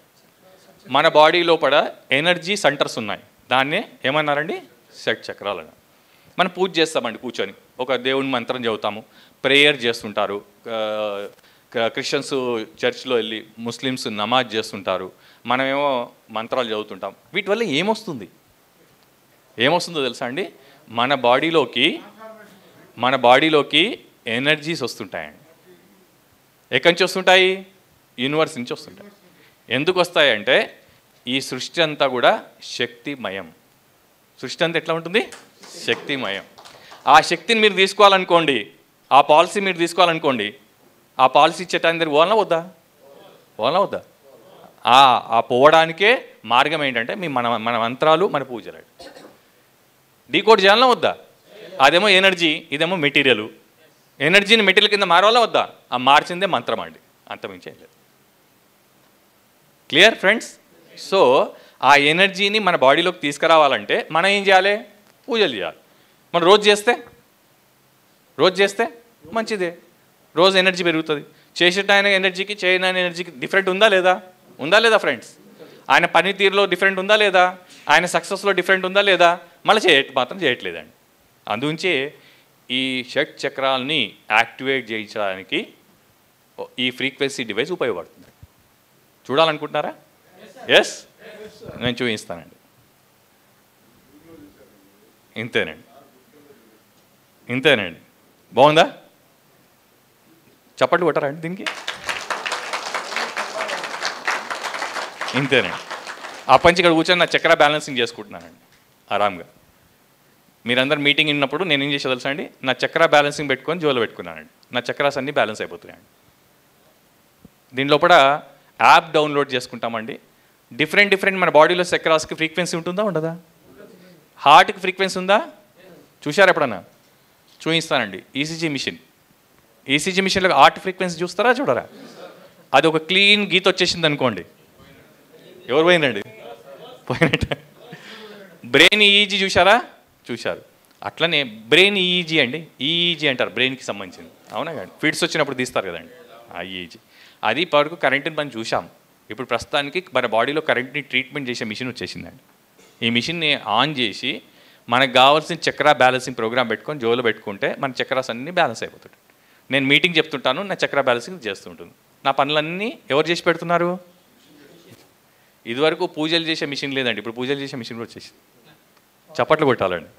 మన బాడీ లోపల ఎనర్జీ సెంటర్స్ ఉన్నాయి దాన్నే ఏమన్నారండి షట్ చక్రాలు అన్నారు మనం పూజ చేస్తామండి కూర్చొని ఒక దేవుని మంత్రం చదువుతాము ప్రేయర్ చేస్తుంటారు ఆ, క- క్రిస్టియన్స్ చర్చ్లో వెళ్ళి ముస్లిమ్స్ నమాజ్ చేస్తుంటారు మనమేమో మంత్రాలు చదువుతుంటాం వీటి వల్ల ఏమొస్తుంది ఏమొస్తుందో తెలుసా అండి మన బాడీలోకి మన బాడీలోకి ఎనర్జీస్ వస్తుంటాయండి ఎక్కడి నుంచి వస్తుంటాయి యూనివర్స్ నుంచి వస్తుంటాయి ఎందుకు వస్తాయంటే ఈ సృష్టి అంతా కూడా శక్తిమయం సృష్టి అంతా ఎట్లా ఉంటుంది శక్తిమయం ఆ శక్తిని మీరు తీసుకోవాలనుకోండి ఆ పాలసీ మీరు తీసుకోవాలనుకోండి ఆ పాలసీ ఇచ్చేటానికి దగ్గర పోవాలనా వద్దా పోవాలనా వద్దా ఆ ఆ పోవడానికే మార్గం ఏంటంటే మీ మన మన మంత్రాలు మన పూజలు డీకోడ్ చేయాలనా వద్దా అదేమో ఎనర్జీ ఇదేమో మెటీరియల్ ఎనర్జీని మెటీరియల్ కింద మారాలా వద్దా ఆ మార్చిందే మంత్రం అండి అంతమించే లేదు క్లియర్ ఫ్రెండ్స్ సో ఆ ఎనర్జీని మన బాడీలోకి తీసుకురావాలంటే మనం ఏం చేయాలి పూజలు చేయాలి మనం రోజు చేస్తే రోజు చేస్తే మంచిదే రోజు ఎనర్జీ పెరుగుతుంది చేసేట ఆయన ఎనర్జీకి చేయని ఆయన ఎనర్జీకి డిఫరెంట్ ఉందా లేదా ఉందా లేదా ఫ్రెండ్స్ ఆయన పనితీరులో డిఫరెంట్ ఉందా లేదా ఆయన సక్సెస్లో డిఫరెంట్ ఉందా లేదా మళ్ళీ చేయ మాత్రం చేయట్లేదండి అందుంచే ఈ షట్ చక్రాలని యాక్టివేట్ చేయించడానికి ఈ ఫ్రీక్వెన్సీ డివైస్ ఉపయోగపడుతుంది చూడాలనుకుంటున్నారా ఎస్ నేను చూపిస్తానండి ఇంతేనండి ఇంతేనండి బాగుందా చప్పట్లు కొట్టరా అండి దీనికి ఇంతేనండి ఆ పంచి ఇక్కడ కూర్చొని నా చక్ర బ్యాలెన్సింగ్ చేసుకుంటున్నానండి ఆరామ్గా మీరందరు మీటింగ్ విన్నప్పుడు నేను ఏం చేసే తెలుసా అండి నా చక్ర బ్యాలెన్సింగ్ పెట్టుకొని జోలో పెట్టుకున్నానండి నా చక్రాస్ అన్నీ బ్యాలెన్స్ అయిపోతున్నాయండి దీని లోపల యాప్ డౌన్లోడ్ చేసుకుంటామండి డిఫరెంట్ డిఫరెంట్ మన బాడీలో చక్రాస్కి ఫ్రీక్వెన్సీ ఉంటుందా ఉండదా హార్ట్కి ఫ్రీక్వెన్సీ ఉందా చూశారా ఎప్పుడన్నా చూపిస్తానండి ఈసీజీ మిషన్ ఈసీజీ మిషన్లో హార్ట్ ఫ్రీక్వెన్సీ చూస్తారా చూడరా అది ఒక క్లీన్ గీత వచ్చేసింది అనుకోండి ఎవరు పోయిందండి పోయినట్టు బ్రెయిన్ ఈజీ చూశారా చూశారు అట్లనే బ్రెయిన్ ఈజీ అండి ఈజీ అంటారు బ్రెయిన్కి సంబంధించింది అవునా కాదు ఫిట్స్ వచ్చినప్పుడు తీస్తారు కదండి ఆ ఈజీ అది ఇప్పటివరకు కరెంట్ని మనం చూసాం ఇప్పుడు ప్రస్తుతానికి మన బాడీలో కరెంట్ని ట్రీట్మెంట్ చేసే మిషన్ వచ్చేసిందండి ఈ మిషన్ని ఆన్ చేసి మనకు కావాల్సిన చక్ర బ్యాలెన్సింగ్ ప్రోగ్రామ్ పెట్టుకొని జోలో పెట్టుకుంటే మన చక్రాస్ అన్నీ బ్యాలెన్స్ అయిపోతుంటాయి నేను మీటింగ్ చెప్తుంటాను నా చక్ర బ్యాలెన్సింగ్ చేస్తుంటుంది నా పనులన్నీ ఎవరు చేసి పెడుతున్నారు ఇదివరకు పూజలు చేసే మిషన్ లేదండి ఇప్పుడు పూజలు చేసే మిషన్ కూడా వచ్చేసింది చప్పట్లు కొట్టాలండి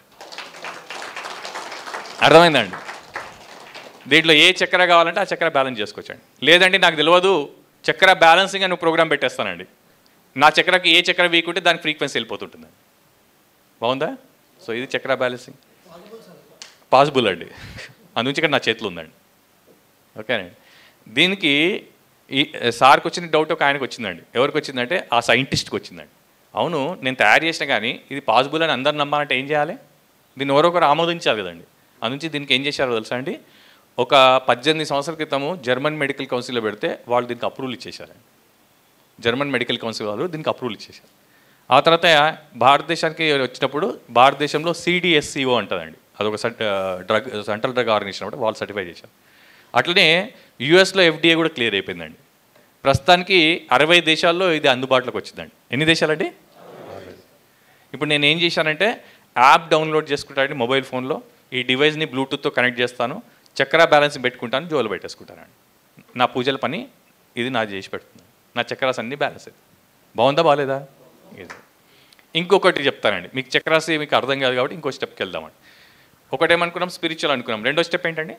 అర్థమైందండి దీంట్లో ఏ చక్కెర కావాలంటే ఆ చక్కెర బ్యాలెన్స్ చేసుకోవచ్చండి లేదంటే నాకు తెలియదు చక్కెర బ్యాలెన్సింగ్ అని ప్రోగ్రామ్ పెట్టేస్తానండి నా చక్కెరకి ఏ చక్కెర వీక్ ఉంటే దానికి ఫ్రీక్వెన్సీ వెళ్ళిపోతుంటుందండి బాగుందా సో ఇది చక్కెర బ్యాలెన్సింగ్ పాసిబుల్ అండి అందుంచి ఇక్కడ నా చేతిలో ఉందండి ఓకేనండి దీనికి ఈ సార్కి వచ్చిన డౌట్ ఒక ఆయనకు వచ్చిందండి ఎవరికి వచ్చిందంటే ఆ సైంటిస్ట్కి వచ్చిందండి అవును నేను తయారు చేసిన కానీ ఇది పాసిబుల్ అని అందరు నమ్మాలంటే ఏం చేయాలి దీన్ని ఎవరొకరు ఆమోదించాలి కదండి అందుంచి దీనికి ఏం చేశారో తెలుసా అండి ఒక పద్దెనిమిది సంవత్సరాల క్రితము జర్మన్ మెడికల్ కౌన్సిల్లో పెడితే వాళ్ళు దీనికి అప్రూవల్ ఇచ్చేశారండి జర్మన్ మెడికల్ కౌన్సిల్ వాళ్ళు దీనికి అప్రూవల్ ఇచ్చేసారు ఆ తర్వాత భారతదేశానికి వచ్చినప్పుడు భారతదేశంలో సిడిఎస్సిఓ ఉంటుందండి అదొక సట్ డ్రగ్ సెంట్రల్ డ్రగ్ ఆర్గనైజేషన్ అన్నమాట వాళ్ళు సర్టిఫై చేశారు అట్లనే యూఎస్లో ఎఫ్డిఏ కూడా క్లియర్ అయిపోయిందండి ప్రస్తుతానికి అరవై దేశాల్లో ఇది అందుబాటులోకి వచ్చిందండి ఎన్ని దేశాలండి ఇప్పుడు నేను ఏం చేశానంటే యాప్ డౌన్లోడ్ చేసుకుంటానండి మొబైల్ ఫోన్లో ఈ డివైస్ని బ్లూటూత్తో కనెక్ట్ చేస్తాను చక్ర బ్యాలెన్స్ పెట్టుకుంటాను జోలు పెట్టేసుకుంటానండి నా పూజల పని ఇది నా చేసి పెడుతుంది నా చక్రాస్ అన్నీ బ్యాలెన్స్ అవుతుంది బాగుందా బాగాలేదా ఇది ఇంకొకటి చెప్తానండి మీకు చక్రాస్ మీకు అర్థం కాదు కాబట్టి ఇంకో స్టెప్కి వెళ్దామండి ఒకటి ఏమనుకున్నాం స్పిరిచువల్ అనుకున్నాం రెండో స్టెప్ ఏంటండి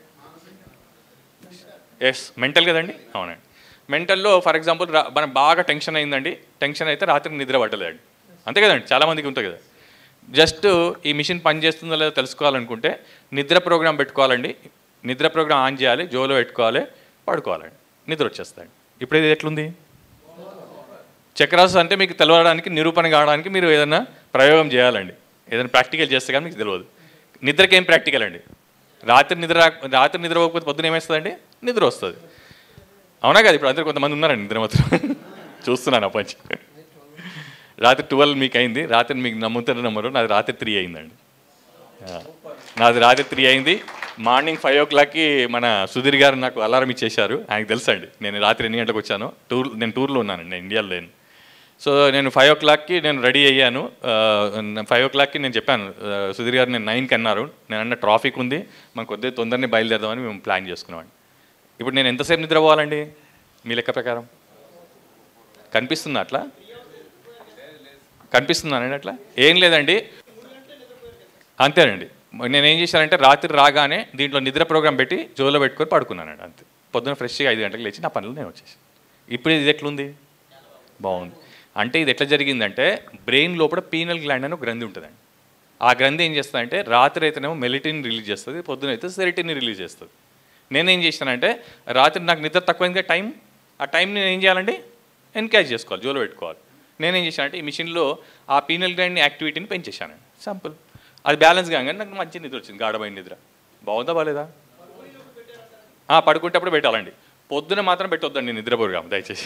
ఎస్ మెంటల్ కదండి అవునండి మెంటల్లో ఫర్ ఎగ్జాంపుల్ మనం బాగా టెన్షన్ అయిందండి టెన్షన్ అయితే రాత్రి నిద్ర పట్టలేదండి అంతే కదండి చాలామందికి ఉంటుంది కదా జస్ట్ ఈ మిషన్ పని చేస్తుందో లేదో తెలుసుకోవాలనుకుంటే నిద్ర ప్రోగ్రామ్ పెట్టుకోవాలండి నిద్ర ప్రోగ్రామ్ ఆన్ చేయాలి జోలో పెట్టుకోవాలి పడుకోవాలండి నిద్ర వచ్చేస్తాయండి ఇప్పుడు ఇది ఎట్లుంది చక్రాస్ అంటే మీకు తెలవడానికి నిరూపణ కావడానికి మీరు ఏదైనా ప్రయోగం చేయాలండి ఏదైనా ప్రాక్టికల్ చేస్తే కానీ మీకు తెలియదు నిద్రకి ఏం ప్రాక్టికల్ అండి రాత్రి నిద్ర రా- రాత్రి నిద్ర పోకపోతే పొద్దున ఏమేస్తుందండి నిద్ర వస్తుంది అవునా కదా ఇప్పుడు అందరు కొంతమంది ఉన్నారండి నిద్ర మాత్రం చూస్తున్నాను అప్పటి నుంచి రాత్రి ట్వెల్వ్ మీకు అయింది రాత్రి మీకు నమ్ముతారు నమ్మరు నాది రాత్రి త్రీ అయిందండి ఆ, నాది రాత్రి త్రీ అయింది మార్నింగ్ ఫైవ్ ఓ క్లాక్కి మన సుధీర్ గారు నాకు అలారం ఇచ్చేశారు ఆయనకు తెలుసండి నేను రాత్రి ఎన్ని గంటలకు వచ్చాను టూర్ నేను టూర్లో ఉన్నానండి నేను ఇండియాలో లేను సో నేను ఫైవ్ ఓ క్లాక్కి నేను రెడీ అయ్యాను ఫైవ్ ఓ క్లాక్కి నేను చెప్పాను ఆ, సుధీర్ గారు నేను నైన్కి అన్నారు నేను అన్న ట్రాఫిక్ ఉంది మనం కొద్దిగా తొందరనే బయలుదేరదామని మేము ప్లాన్ చేసుకున్నామండి ఇప్పుడు నేను ఎంతసేపు నిద్రపోవాలండి మీ లెక్క ప్రకారం కనిపిస్తుందా అట్లా కనిపిస్తుందానండి అట్లా ఏం లేదండి అంతేనండి నేను ఏం చేశానంటే రాత్రి రాగానే దీంట్లో నిద్ర ప్రోగ్రామ్ పెట్టి జోలో పెట్టుకొని పడుకున్నానండి అంతే పొద్దున ఫ్రెష్గా ఐదు గంటలకు లేచి నా పనులు నేను వచ్చేసి ఇప్పుడు ఇది ఎట్లుంది బాగుంది అంటే ఇది ఎట్లా జరిగిందంటే బ్రెయిన్ లోపల పీనల్ గ్లాండ్ అని ఒక గ్రంథి ఉంటుందండి ఆ గ్రంథి ఏం చేస్తుందంటే రాత్రి అయితేనేమో మెలిటిన్ రిలీజ్ చేస్తుంది పొద్దున అయితే సెరిటిన్ రిలీజ్ చేస్తుంది నేనేం చేశానంటే రాత్రి నాకు నిద్ర తక్కువైందిగా టైం ఆ టైం నేను ఏం చేయాలండి ఎన్కరేజ్ చేసుకోవాలి జోలో పెట్టుకోవాలి నేనేం చేశానంటే ఈ మిషన్లో ఆ పీనల్ గ్లాండ్ యాక్టివిటీని పెంచేశానండి సింపుల్ అది బ్యాలెన్స్ కాగానే నాకు మంచి నిద్ర వచ్చింది గాఢమైన నిద్ర బాగుందా బాగాలేదా ఆ, పడుకుంటప్పుడు పెట్టాలండి పొద్దున మాత్రం పెట్టొద్దండి నిద్ర ప్రోగ్రామ్ దయచేసి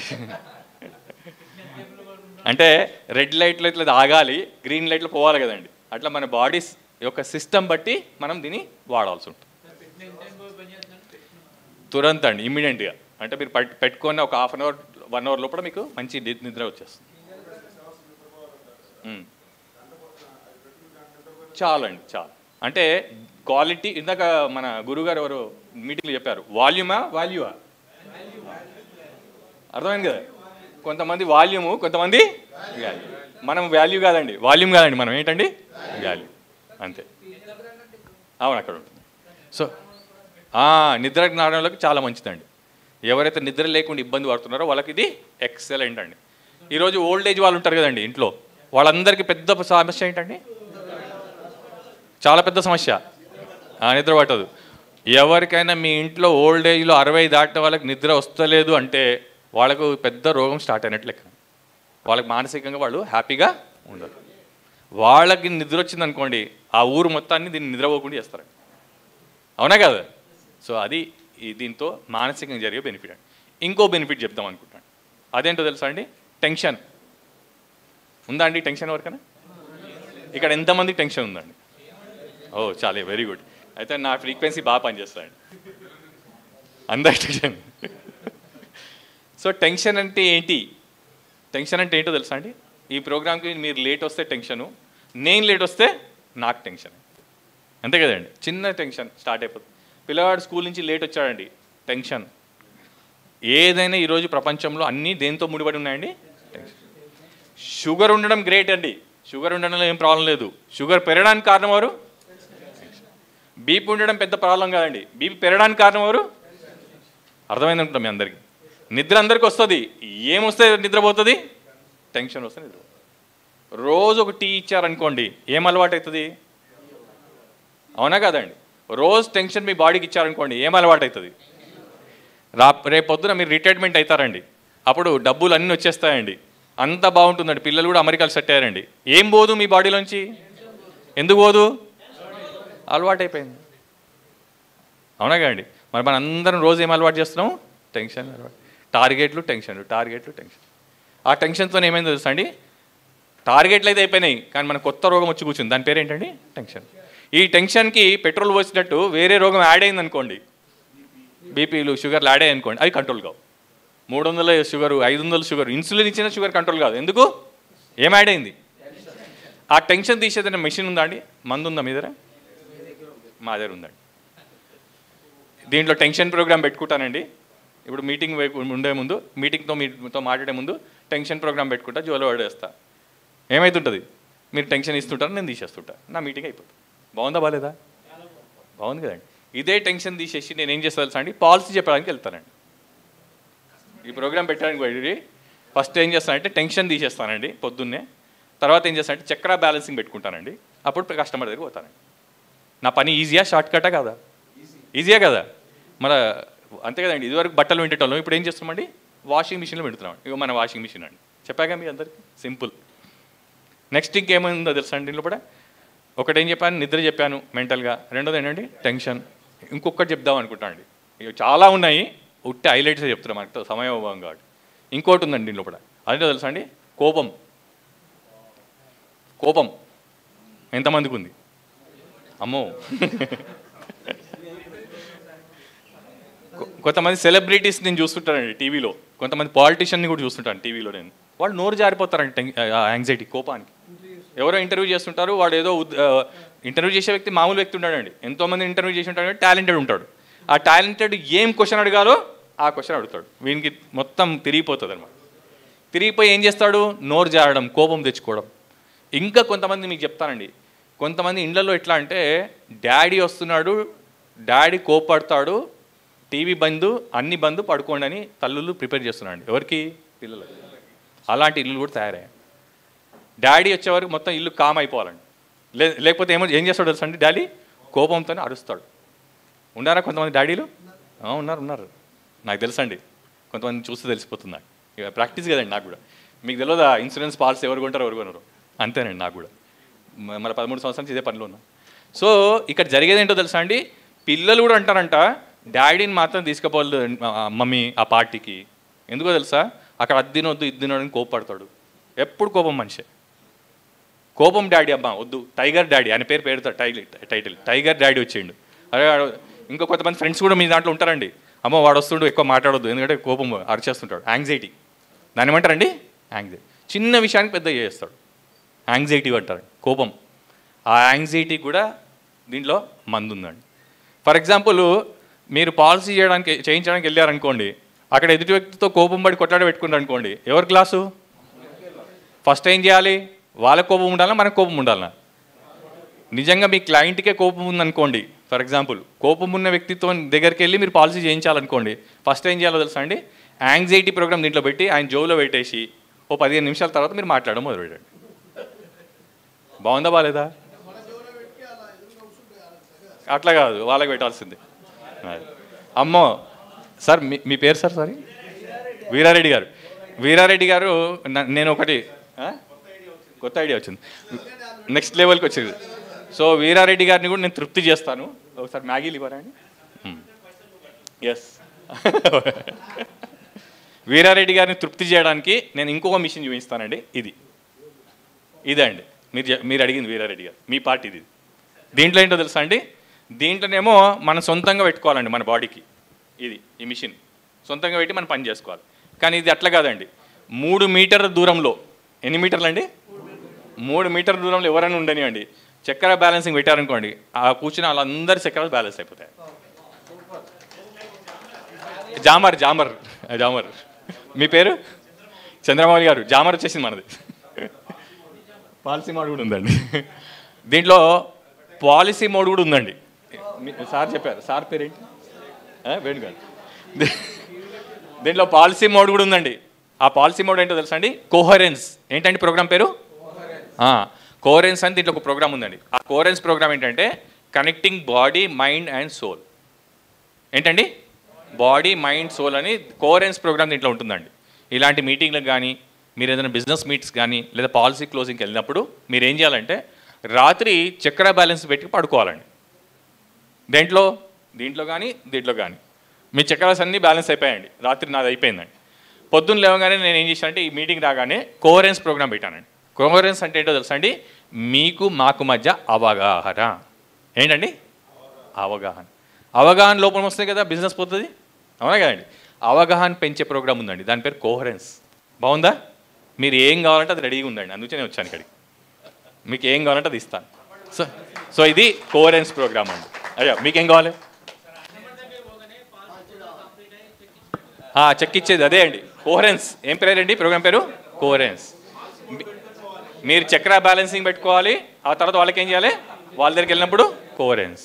అంటే రెడ్ లైట్లో ఇట్లా ఆగాలి గ్రీన్ లైట్లో పోవాలి కదండి అట్లా మన బాడీ యొక్క సిస్టమ్ బట్టి మనం దీన్ని వాడాల్సి ఉంటుంది తురంత్ అండి ఇమ్మీడియట్గా అంటే మీరు పట్ పెట్టుకొని ఒక half an hour one hour లోపల మీకు మంచి ని- నిద్ర వచ్చేస్తుంది ఉమ్. చాలండి చాలు అంటే క్వాలిటీ ఇందాక మన గురుగారు ఎవరు మీటింగ్లో చెప్పారు వాల్యూమా వాల్యూవా అర్థమైంది కదా కొంతమంది వాల్యూము కొంతమంది వాల్యూ మనం వాల్యూ కాదండి వాల్యూమ్ కాదండి మనం ఏంటండి వాల్యూ అంతే అవును అక్కడ ఉంటుంది సో ఆ, నిద్ర జ్ఞానంలోకి చాలా మంచిదండి ఎవరైతే నిద్ర లేకుండా ఇబ్బంది పడుతున్నారో వాళ్ళకి ఇది ఎక్సలెంట్ అండి ఈరోజు ఓల్డ్ ఏజ్ వాళ్ళు ఉంటారు కదండి ఇంట్లో వాళ్ళందరికీ పెద్ద సమస్య ఏంటండి చాలా పెద్ద సమస్య ఆ, నిద్ర పట్టదు ఎవరికైనా మీ ఇంట్లో ఓల్డ్ ఏజ్లో అరవై దాటిన వాళ్ళకి నిద్ర వస్తలేదు అంటే వాళ్ళకు పెద్ద రోగం స్టార్ట్ అయినట్లు లెక్క వాళ్ళకి మానసికంగా వాళ్ళు హ్యాపీగా ఉండరు వాళ్ళకి నిద్ర వచ్చింది అనుకోండి ఆ ఊరు మొత్తాన్ని దీన్ని నిద్రపోకుండా చేస్తారు అవునా కదా సో అది ఈ దీంతో మానసికంగా జరిగే బెనిఫిట్ అండి ఇంకో బెనిఫిట్ చెప్దాం అనుకుంటాను అదేంటో తెలుసా అండి టెన్షన్ ఉందా అండి టెన్షన్ ఎవరికైనా ఇక్కడ ఎంతమందికి టెన్షన్ ఉందండి ఓ చాలే వెరీ గుడ్ అయితే నా ఫ్రీక్వెన్సీ బాగా పనిచేస్తాయండి అందరి టెన్షన్ సో టెన్షన్ అంటే ఏంటి టెన్షన్ అంటే ఏంటో తెలుసా అండి ఈ ప్రోగ్రామ్కి మీరు లేట్ వస్తే టెన్షను నేను లేట్ వస్తే నాకు టెన్షన్ అంతే కదండి చిన్న టెన్షన్ స్టార్ట్ అయిపోతుంది పిల్లవాడు స్కూల్ నుంచి లేట్ వచ్చాడండి టెన్షన్ ఏదైనా ఈరోజు ప్రపంచంలో అన్నీ దేంతో ముడిపడి ఉన్నాయండి టెన్షన్ షుగర్ ఉండడం గ్రేట్ అండి షుగర్ ఉండడంలో ఏం ప్రాబ్లం లేదు షుగర్ పెరగడానికి కారణం ఎవరు బీపీ ఉండడం పెద్ద ప్రాబ్లం కాదండి బీపీ పెరగడానికి కారణం ఎవరు అర్థమైంది అనుకుంటాం మీ అందరికీ నిద్ర అందరికి వస్తుంది ఏమొస్తే నిద్రపోతుంది టెన్షన్ వస్తే నిద్ర రోజు ఒక టీ ఇచ్చారనుకోండి ఏం అలవాటు అవుతుంది అవునా కదండి రోజు టెన్షన్ మీ బాడీకి ఇచ్చారనుకోండి ఏం అలవాటు అవుతుంది రా రేపు పొద్దున మీరు రిటైర్మెంట్ అవుతారండి అప్పుడు డబ్బులు అన్నీ వచ్చేస్తాయండి అంత బాగుంటుందండి పిల్లలు కూడా అమెరికాలో సెట్ అయ్యారండి ఏం పోదు మీ బాడీలోంచి ఎందుకు పోదు అలవాటు అయిపోయింది అవునా కదండి మరి మన అందరం రోజు ఏం అలవాటు చేస్తున్నాము టెన్షన్ అలవాటు టార్గెట్లు టెన్షన్లు టార్గెట్లు టెన్షన్ ఆ టెన్షన్తో ఏమైందో తెలుసా అండి టార్గెట్లు అయితే అయిపోయినాయి కానీ మన కొత్త రోగం వచ్చి కూర్చుంది దాని పేరు ఏంటండి టెన్షన్ ఈ టెన్షన్కి పెట్రోల్ పోసినట్టు వేరే రోగం యాడ్ అయింది అనుకోండి బీపీలు షుగర్లు యాడ్ అయ్యాయి అనుకోండి అవి కంట్రోల్ కావు మూడు వందల షుగర్ ఐదు వందల షుగర్ ఇన్సులిన్ ఇచ్చిన షుగర్ కంట్రోల్ కాదు ఎందుకు ఏం యాడ్ అయింది ఆ టెన్షన్ తీసేదైనా మెషిన్ ఉందా అండి మందు ఉందా మీ దగ్గర మా దగ్గర ఉందండి దీంట్లో టెన్షన్ ప్రోగ్రామ్ పెట్టుకుంటానండి ఇప్పుడు మీటింగ్ ఉండే ముందు మీటింగ్తో మీతో మాట్లాడే ముందు టెన్షన్ ప్రోగ్రామ్ పెట్టుకుంటా జోలో పడేస్తా ఏమైతుంటుంది మీరు టెన్షన్ ఇస్తుంటారు నేను తీసేస్తుంటా నా మీటింగ్ అయిపోతుంది బాగుందా బాగాలేదా బాగుంది కదండి ఇదే టెన్షన్ తీసేసి నేను ఏం చేస్తా తెలుసా అండి పాలసీ చెప్పడానికి వెళ్తానండి ఈ ప్రోగ్రామ్ పెట్టడానికి వెళ్ళి ఫస్ట్ ఏం చేస్తానంటే టెన్షన్ తీసేస్తానండి పొద్దున్నే తర్వాత ఏం చేస్తానంటే చక్ర బ్యాలెన్సింగ్ పెట్టుకుంటానండి అప్పుడు కస్టమర్ దగ్గరికి పోతానండి నా పని ఈజీయా షార్ట్ కటా కాదా ఈజీయా కదా మన అంతే కదండి ఇదివరకు బట్టలు వింటేటోళ్ళం ఇప్పుడు ఏం చేస్తున్నామండి వాషింగ్ మిషన్లో పెడుతున్నాం ఇక మన వాషింగ్ మిషన్ అండి చెప్పాగా మీ అందరికి సింపుల్ నెక్స్ట్ ఇంకేమైందో తెలుసా అండి దీంట్లో కూడా ఒకటి ఏం చెప్పాను నిద్ర చెప్పాను మెంటల్గా రెండోది ఏంటండి టెన్షన్ ఇంకొకటి చెప్దాం అనుకుంటా అండి ఇక చాలా ఉన్నాయి ఉట్టి హైలైట్స్ చెప్తున్నాం మనకు సమయం అవ్వం కాబట్టి ఇంకోటి ఉందండి దీంట్లో కూడా అదేంటో తెలుసా అండి కోపం కోపం ఎంతమందికి ఉంది అమ్మో కొ- కొంతమంది సెలబ్రిటీస్ నేను చూస్తుంటానండి టీవీలో కొంతమంది పాలిటిషియన్ని కూడా చూస్తుంటాను టీవీలో నేను వాళ్ళు నోరు జారిపోతారండి టెన్- ఆ యాంగ్జైటీ కోపానికి ఎవరో ఇంటర్వ్యూ చేస్తుంటారు వాడు ఏదో ఇంటర్వ్యూ చేసే వ్యక్తి మామూలు వ్యక్తి ఉంటాడండి ఎంతోమంది ఇంటర్వ్యూ చేసి ఉంటాడు టాలెంటెడ్ ఉంటాడు ఆ టాలెంటెడ్ ఏం క్వశ్చన్ అడగాలో ఆ క్వశ్చన్ అడుగుతాడు వీనికి మొత్తం తిరిగిపోతుంది అనమాట తిరిగిపోయి ఏం చేస్తాడు నోరు జారడం కోపం తెచ్చుకోవడం ఇంకా కొంతమంది మీకు చెప్తానండి కొంతమంది ఇండ్లలో ఎట్లా అంటే డాడీ వస్తున్నాడు డాడీ కోపడతాడు టీవీ బంద్ అన్ని బంద్ పడుకోండి అని తల్లులు ప్రిపేర్ చేస్తున్నాడు ఎవరికి పిల్లలు అలాంటి ఇల్లు కూడా తయారయ్యాయి డాడీ వచ్చే వరకు మొత్తం ఇల్లు కామ్ అయిపోవాలండి లే లేకపోతే ఏమో ఏం చేస్తాడు తెలుసా అండి డాడీ కోపంతోనే అరుస్తాడు ఉన్నారా కొంతమంది డాడీలు ఆ, ఉన్నారు ఉన్నారు నాకు తెలుసండి కొంతమంది చూస్తే తెలిసిపోతుంది నాకు ఇక ప్రాక్టీస్ కదండి నాకు కూడా మీకు తెలియదా ఇన్సూరెన్స్ పాలసీ ఎవరు కొంటారు ఎవరు కొనరు అంతేనండి నాకు కూడా మ- మన పదమూడు సంవత్సరాల నుంచి ఇదే పనిలో ఉన్నా సో ఇక్కడ జరిగేది ఏంటో తెలుసా అండి పిల్లలు కూడా అంటారంట డాడీని మాత్రం తీసుకుపోవాలి మమ్మీ ఆ పార్టీకి ఎందుకో తెలుసా అక్కడ అది తినొద్దు ఇది తినొద్దని కోపడతాడు ఎప్పుడు కోపం మనిషే కోపం డాడీ అమ్మా వద్దు టైగర్ డాడీ ఆయన పేరు పెడతాడు టైటిల్ టైటిల్ టైగర్ డాడీ వచ్చేయండు అరే వాడు- ఇంకో కొంతమంది ఫ్రెండ్స్ కూడా మీ దాంట్లో ఉంటారండి అమ్మో వాడు వస్తుండు ఎక్కువ మాట్లాడొద్దు ఎందుకంటే కోపం అరిచేస్తుంటాడు యాంగ్జైటీ దాన్ని ఏమంటారండి యాంగ్జైటీ చిన్న విషయానికి పెద్ద చేస్తాడు యాంగ్జైటీ అంటారు కోపం ఆ యాంగ్జైటీ కూడా దీంట్లో మందు ఉందండి ఫర్ ఎగ్జాంపుల్ మీరు పాలసీ చేయడానికి చేయించడానికి వెళ్ళారనుకోండి అక్కడ ఎదుటి వ్యక్తితో కోపం పడి కొట్లాడ పెట్టుకున్నారు అనుకోండి ఎవరి క్లాసు ఫస్ట్ ఏం చేయాలి వాళ్ళ కోపం ఉండాలా మనకు కోపం ఉండాలా నిజంగా మీ క్లయింట్కే కోపం ఉందనుకోండి ఫర్ ఎగ్జాంపుల్ కోపం ఉన్న వ్యక్తితో దగ్గరికి వెళ్ళి మీరు పాలసీ చేయించాలనుకోండి ఫస్ట్ ఏం చేయాలో తెలుసా అండి యాంగ్జైటీ ప్రోగ్రామ్ దీంట్లో పెట్టి ఆయన జోలో పెట్టేసి ఓ పదిహేను నిమిషాల తర్వాత మీరు మాట్లాడడం మొదలుపెట్టండి బాగుందా బాగాలేదా అట్లా కాదు వాళ్ళకి పెట్టాల్సిందే అది. అమ్మో సార్ మీ మీ పేరు సార్ సారీ వీరారెడ్డి గారు వీరారెడ్డి గారు న- నేను ఒకటి ఆ? కొత్త ఐడియా వచ్చింది నెక్స్ట్ లెవెల్కి వచ్చింది సో వీరారెడ్డి గారిని కూడా నేను తృప్తి చేస్తాను ఒకసారి మ్యాగీలు ఇవ్వరా అండి ఎస్ వీరారెడ్డి గారిని తృప్తి చేయడానికి నేను ఇంకొక మిషన్ చూపిస్తానండి ఇది ఇదే అండి మీరు చె- మీరు అడిగింది వీరారెడ్డి గారు మీ పార్టీది ఇది దీంట్లో ఏంటో తెలుసా అండి దీంట్లోనేమో మనం సొంతంగా పెట్టుకోవాలండి మన బాడీకి ఇది ఈ మిషన్ సొంతంగా పెట్టి మనం పని చేసుకోవాలి కానీ ఇది అట్లా కాదండి మూడు మీటర్ల దూరంలో ఎన్ని మీటర్లు అండి మూడు మీటర్ల దూరంలో ఎవరైనా ఉండనివ్వండి చక్కెర బ్యాలెన్సింగ్ పెట్టారనుకోండి ఆ కూర్చుని వాళ్ళందరి చక్కెరలు బ్యాలెన్స్ అయిపోతాయి జామర్ జామర్ జామర్ మీ పేరు చంద్రమౌళి గారు జామర్ వచ్చేసింది మనది పాలసీ మోడ్ కూడా ఉందండి దీంట్లో పాలసీ మోడ్ కూడా ఉందండి మీ- సార్ చెప్పారు సార్ పేరేంటి ఆ, వేణుగారు దీ- దీంట్లో పాలసీ మోడ్ కూడా ఉందండి ఆ పాలసీ మోడ్ ఏంటో తెలుసా అండి కోహరెన్స్ ఏంటండి ప్రోగ్రామ్ పేరు కోహరెన్స్ అని దీంట్లో ఒక ప్రోగ్రామ్ ఉందండి ఆ కోహరెన్స్ ప్రోగ్రామ్ ఏంటంటే connecting body mind and soul ఏంటండి బాడీ మైండ్ సోల్ అని కోరెన్స్ ప్రోగ్రామ్ దీంట్లో ఉంటుందండి ఇలాంటి మీటింగ్లకు కానీ మీరు ఏదైనా బిజినెస్ మీట్స్ కానీ లేదా పాలసీ క్లోజింగ్కి వెళ్ళినప్పుడు మీరు ఏం చేయాలంటే రాత్రి చక్ర బ్యాలెన్స్ పెట్టి పడుకోవాలండి దేంట్లో దీంట్లో కానీ దీంట్లో కానీ మీ చక్రాస్ అన్నీ బ్యాలెన్స్ అయిపోయాయండి రాత్రి నాది అయిపోయిందండి పొద్దున్న లేవగానే నేను ఏం చేశానంటే ఈ మీటింగ్ రాగానే కోహరెన్స్ ప్రోగ్రామ్ పెట్టానండి కోహరెన్స్ అంటే ఏంటో తెలుసా అండి మీకు మాకు మధ్య అవగాహన ఏంటండి అవగాహన అవగాహన లోపం వస్తే కదా బిజినెస్ పోతుంది అవునా కదండి అవగాహన పెంచే ప్రోగ్రామ్ ఉందండి దాని పేరు కోహరెన్స్ బాగుందా మీరు ఏం కావాలంటే అది రెడీగా ఉందండి అందుకే నేను వచ్చాను ఇక్కడికి మీకు ఏం కావాలంటే అది ఇస్తాను సో సో ఇది కోహరెన్స్ ప్రోగ్రామ్ అండి అయ్యా మీకేం కావాలి ఆ, చెక్ ఇచ్చేది అదే అండి కోహరెన్స్ ఏం పేరు అండి ప్రోగ్రామ్ పేరు కోహరెన్స్ మీ- మీరు చక్ర బ్యాలెన్సింగ్ పెట్టుకోవాలి ఆ తర్వాత వాళ్ళకి ఏం చేయాలి వాళ్ళ దగ్గరికి వెళ్ళినప్పుడు కోహరెన్స్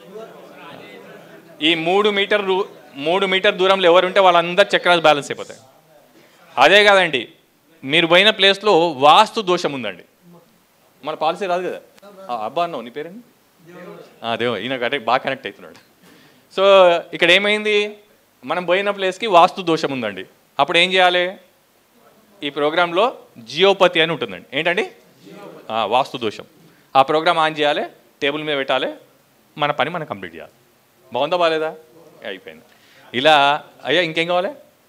ఈ మూడు మీటర్ దూ- మూడు మీటర్ దూరంలో ఎవరు ఉంటే వాళ్ళందరూ చక్రాలు బ్యాలెన్స్ అయిపోతాయి అదే కాదండి మీరు పోయిన ప్లేస్లో వాస్తు దోషం ఉందండి మన పాలసీ రాదు కదా ఆ, అబ్బా అన్నావు నీ పేరండి ఆ, దేవ ఈయన కరెక్ట్ బాగా కనెక్ట్ అవుతున్నాడు సో ఇక్కడ ఏమైంది మనం పోయిన ప్లేస్కి వాస్తు దోషం ఉందండి అప్పుడు ఏం చేయాలి ఈ ప్రోగ్రాంలో జియోపతి అని ఉంటుందండి ఏంటండి ఆ, వాస్తు దోషం ఆ ప్రోగ్రామ్ ఆన్ చేయాలి టేబుల్ మీద పెట్టాలి మన పని మనం కంప్లీట్ చేయాలి బాగుందా బాగాలేదా అయిపోయింది ఇలా అయ్యా ఇంకేం కావాలి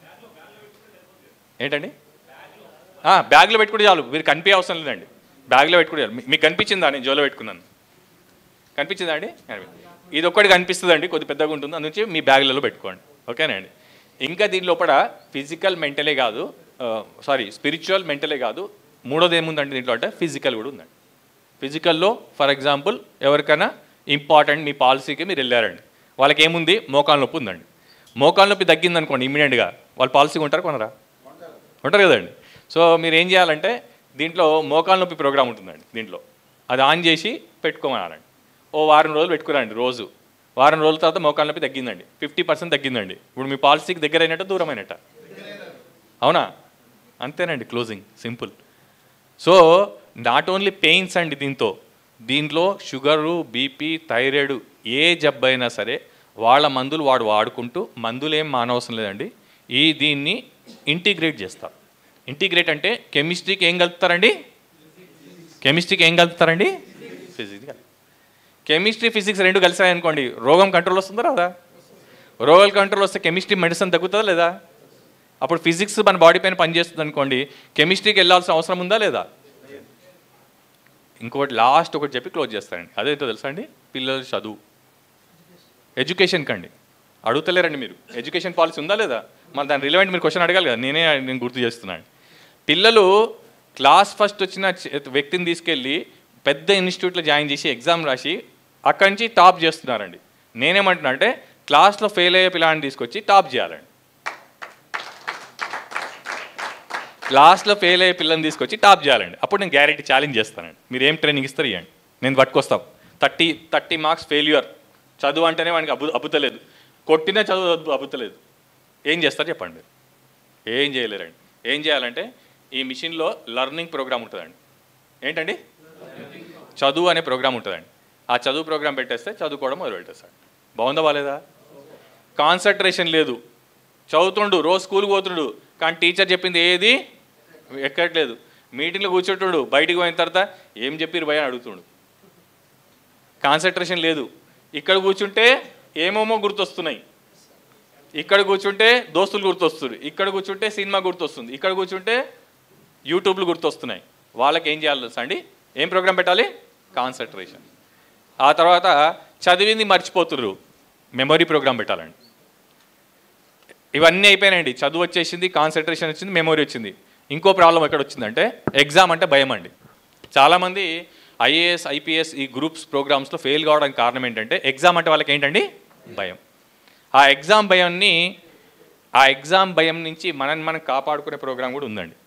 ఏంటండి ఆ, బ్యాగ్లో పెట్టుకుంటే చాలు మీరు కనిపే అవసరం లేదండి బ్యాగ్లో పెట్టుకుంటే చాలు మీ- మీకు కనిపించిందా నేను జోలో పెట్టుకున్నాను కనిపించిందా అండి కనిపి- ఇది ఒక్కటి కనిపిస్తుందండి కొద్ది పెద్దగా ఉంటుంది అందుంచి మీ బ్యాగ్లలో పెట్టుకోండి ఓకేనండి ఇంకా దీని లోపల ఫిజికల్ మెంటలే కాదు సారీ స్పిరిచువల్ మెంటలే కాదు మూడోది ఏముందండి దీంట్లో అంటే ఫిజికల్ కూడా ఉందండి ఫిజికల్లో ఫర్ ఎగ్జాంపుల్ ఎవరికైనా ఇంపార్టెంట్ మీ పాలసీకి మీరు వెళ్ళారండి వాళ్ళకి ఏముంది మోకాలు నొప్పి ఉందండి మోకాలు నొప్పి తగ్గిందనుకోండి ఇమీడియట్గా వాళ్ళు పాలసీకి ఉంటారు కొనరా ఉంటారు కదండి సో మీరు ఏం చేయాలంటే దీంట్లో మోకాలు నొప్పి ప్రోగ్రామ్ ఉంటుందండి దీంట్లో అది ఆన్ చేసి పెట్టుకోమనాలండి ఓ వారం రోజులు పెట్టుకురండి రోజు వారం రోజుల తర్వాత మోకాలు నొప్పి తగ్గిందండి ఫిఫ్టీ పర్సెంట్ తగ్గిందండి ఇప్పుడు మీ పాలసీకి దగ్గర అయినట్ట దూరం అయినట్ట అవునా అంతేనండి closing simple so not only pains అండి దీంతో దీంట్లో షుగరు బీపీ థైరాయిడ్ ఏ జబ్బు అయినా సరే వాళ్ళ మందులు వాడు వాడుకుంటూ మందులు ఏం మానవసరం లేదండి ఈ దీన్ని ఇంటిగ్రేట్ చేస్తారు ఇంటిగ్రేట్ అంటే కెమిస్ట్రీకి ఏం కలుపుతారండి కెమిస్ట్రీకి ఏం కలుపుతారండి ఫిజిక్స్ కెమిస్ట్రీ ఫిజిక్స్ రెండు కలిసాయనుకోండి రోగం కంట్రోల్ వస్తుందా రాదా రోగాల కంట్రోల్ వస్తే కెమిస్ట్రీ మెడిసిన్ తగ్గుతుందా లేదా అప్పుడు ఫిజిక్స్ మన బాడీ పైన పనిచేస్తుంది అనుకోండి కెమిస్ట్రీకి వెళ్ళాల్సిన అవసరం ఉందా లేదా ఇంకొకటి లాస్ట్ ఒకటి చెప్పి క్లోజ్ చేస్తానండి అదేంటో తెలుసా అండి పిల్లల చదువు ఎడ్యుకేషన్ కండి అడుగుతలేరండి మీరు ఎడ్యుకేషన్ పాలసీ ఉందా లేదా మరి దాని రిలవెంట్ మీరు క్వశ్చన్ అడగాలి కదా నేనే నేను గుర్తు చేస్తున్నాను పిల్లలు క్లాస్ ఫస్ట్ వచ్చిన చ- వ్యక్తిని తీసుకెళ్ళి పెద్ద ఇన్స్టిట్యూట్లో జాయిన్ చేసి ఎగ్జామ్ రాసి అక్కడి నుంచి టాప్ చేస్తున్నారండి నేనేమంటున్నా అంటే క్లాస్లో ఫెయిల్ అయ్యే పిల్లాన్ని తీసుకొచ్చి టాప్ చేయాలండి క్లాస్లో ఫెయిల్ అయ్యే పిల్లని తీసుకొచ్చి టాప్ చేయాలండి అప్పుడు నేను గ్యారెంటీ ఛాలెంజ్ చేస్తానండి మీరు ఏం ట్రైనింగ్ ఇస్తారు ఇవ్వండి నేను పట్టుకొస్తాం థర్టీ థర్టీ మార్క్స్ ఫెయిల్యూర్ చదువు అంటేనే వానికి అబ్బు అబ్బుతలేదు కొట్టినా చదువు అబ్బు అబ్బుతలేదు ఏం చేస్తారు చెప్పండి మీరు ఏం చేయలేరండి ఏం చేయాలంటే ఈ మిషన్లో లర్నింగ్ ప్రోగ్రామ్ ఉంటుందండి ఏంటండి చదువు అనే ప్రోగ్రామ్ ఉంటుందండి ఆ చదువు ప్రోగ్రామ్ పెట్టేస్తే చదువుకోవడం మొదలు పెట్టేస్తాడు బాగుందా బాలేదా కాన్సన్ట్రేషన్ లేదు చదువుతుండు రోజు స్కూల్కి పోతుండు కానీ టీచర్ చెప్పింది ఏది ఎక్కట్లేదు మీటింగ్లో కూర్చుంటుడు బయటికి పోయిన తర్వాత ఏం చెప్పిరు భయ అని అడుగుతుండు కాన్సన్ట్రేషన్ లేదు ఇక్కడ కూర్చుంటే ఏమేమో గుర్తొస్తున్నాయి ఇక్కడ కూర్చుంటే దోస్తులు గుర్తొస్తుంది ఇక్కడ కూర్చుంటే సినిమా గుర్తొస్తుంది ఇక్కడ కూర్చుంటే యూట్యూబ్లు గుర్తొస్తున్నాయి వాళ్ళకి ఏం చేయాలి తెలుసా అండి ఏం ప్రోగ్రామ్ పెట్టాలి కాన్సన్ట్రేషన్ ఆ తర్వాత చదివింది మర్చిపోతుర్రు మెమరీ ప్రోగ్రామ్ పెట్టాలండి ఇవన్నీ అయిపోయినాయండి చదువు వచ్చేసింది కాన్సన్ట్రేషన్ వచ్చింది మెమొరీ వచ్చింది ఇంకో ప్రాబ్లం ఎక్కడ వచ్చిందంటే ఎగ్జామ్ అంటే భయం అండి చాలామంది ఐఏఎస్ ఐపీఎస్ ఈ గ్రూప్స్ ప్రోగ్రామ్స్లో ఫెయిల్ కావడానికి కారణం ఏంటంటే ఎగ్జామ్ అంటే వాళ్ళకి ఏంటండి భయం ఆ ఎగ్జామ్ భయాన్ని ఆ ఎగ్జామ్ భయం నుంచి మనని మనం కాపాడుకునే ప్రోగ్రామ్ కూడా ఉందండి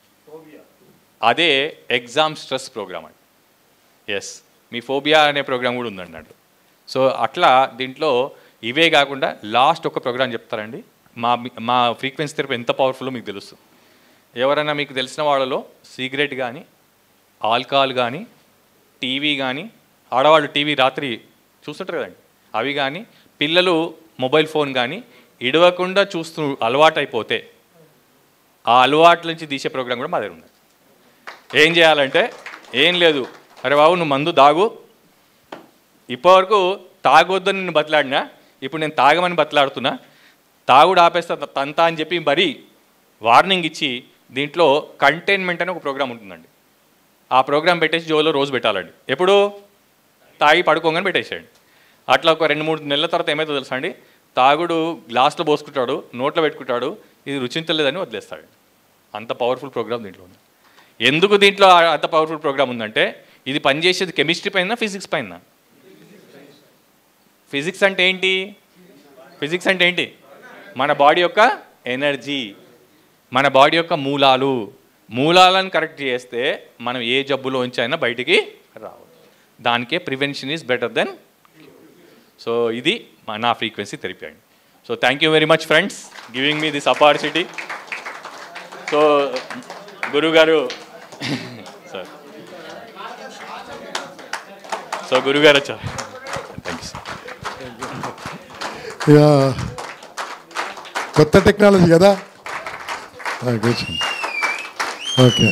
అదే ఎగ్జామ్ స్ట్రెస్ ప్రోగ్రామ్ అండి ఎస్ మీ ఫోబియా అనే ప్రోగ్రామ్ కూడా ఉందండి అన్నట్టు సో అట్లా దీంట్లో ఇవే కాకుండా లాస్ట్ ఒక ప్రోగ్రామ్ చెప్తారండి మా మా ఫ్రీక్వెన్సీ థెరపీ ఎంత పవర్ఫుల్లో మీకు తెలుస్తుంది ఎవరైనా మీకు తెలిసిన వాళ్ళలో సిగరెట్ కానీ ఆల్కహాల్ కానీ టీవీ కానీ ఆడవాళ్ళు టీవీ రాత్రి చూస్తుంటారు కదండి అవి కానీ పిల్లలు మొబైల్ ఫోన్ కానీ ఇడవకుండా చూస్తూ అలవాటైపోతే ఆ అలవాట్ల నుంచి తీసే ప్రోగ్రామ్ కూడా మా దగ్గర ఉంది ఏం చేయాలంటే ఏం లేదు అరే బాబు నువ్వు మందు దాగు ఇప్పటివరకు తాగొద్దని నిన్ను బతలాడినా ఇప్పుడు నేను తాగమని బతలాడుతున్నా తాగుడు ఆపేస్తా తంతా అని చెప్పి మరీ వార్నింగ్ ఇచ్చి దీంట్లో కంటైన్మెంట్ అని ఒక ప్రోగ్రామ్ ఉంటుందండి ఆ ప్రోగ్రామ్ పెట్టేసి జోలో రోజు పెట్టాలండి ఎప్పుడు తాగి పడుకోగానే పెట్టేసేయండి అట్లా ఒక రెండు మూడు నెలల తర్వాత ఏమైతుందో తెలుసా అండి తాగుడు గ్లాస్లో పోసుకుంటాడు నోట్లో పెట్టుకుంటాడు ఇది రుచించలేదని వదిలేస్తాడు అంత పవర్ఫుల్ ప్రోగ్రామ్ దీంట్లో ఉంది ఎందుకు దీంట్లో అంత పవర్ఫుల్ ప్రోగ్రామ్ ఉందంటే ఇది పనిచేసేది కెమిస్ట్రీ పైన ఫిజిక్స్ పైన ఫిజిక్స్ అంటే ఏంటి ఫిజిక్స్ అంటే ఏంటి మన బాడీ యొక్క ఎనర్జీ మన బాడీ యొక్క మూలాలు మూలాలను కరెక్ట్ చేస్తే మనం ఏ జబ్బులోంచి అయినా బయటికి రావు దానికే prevention is better than so ఇది మా నా ఫ్రీక్వెన్సీ థెరపీ అండి so thank you very much friends giving me this opportunity so గురుగారు సార్ సో గురుగారు వచ్చారు థ్యాంక్ యూ సార్ యా కొత్త టెక్నాలజీ కదా ఆ, కూర్చోండి ఓకే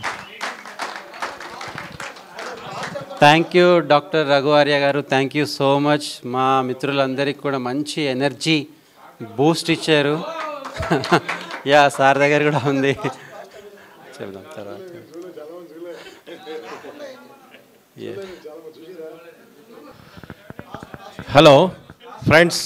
థ్యాంక్ యూ డాక్టర్ రఘువార్య garu thank you so much మా మిత్రులందరికీ కూడా మంచి ఎనర్జీ బూస్ట్ ఇచ్చారు యా సార్ దగ్గర కూడా ఉంది చెప్దాం తర్వాత Yeah. హలో ఫ్రెండ్స్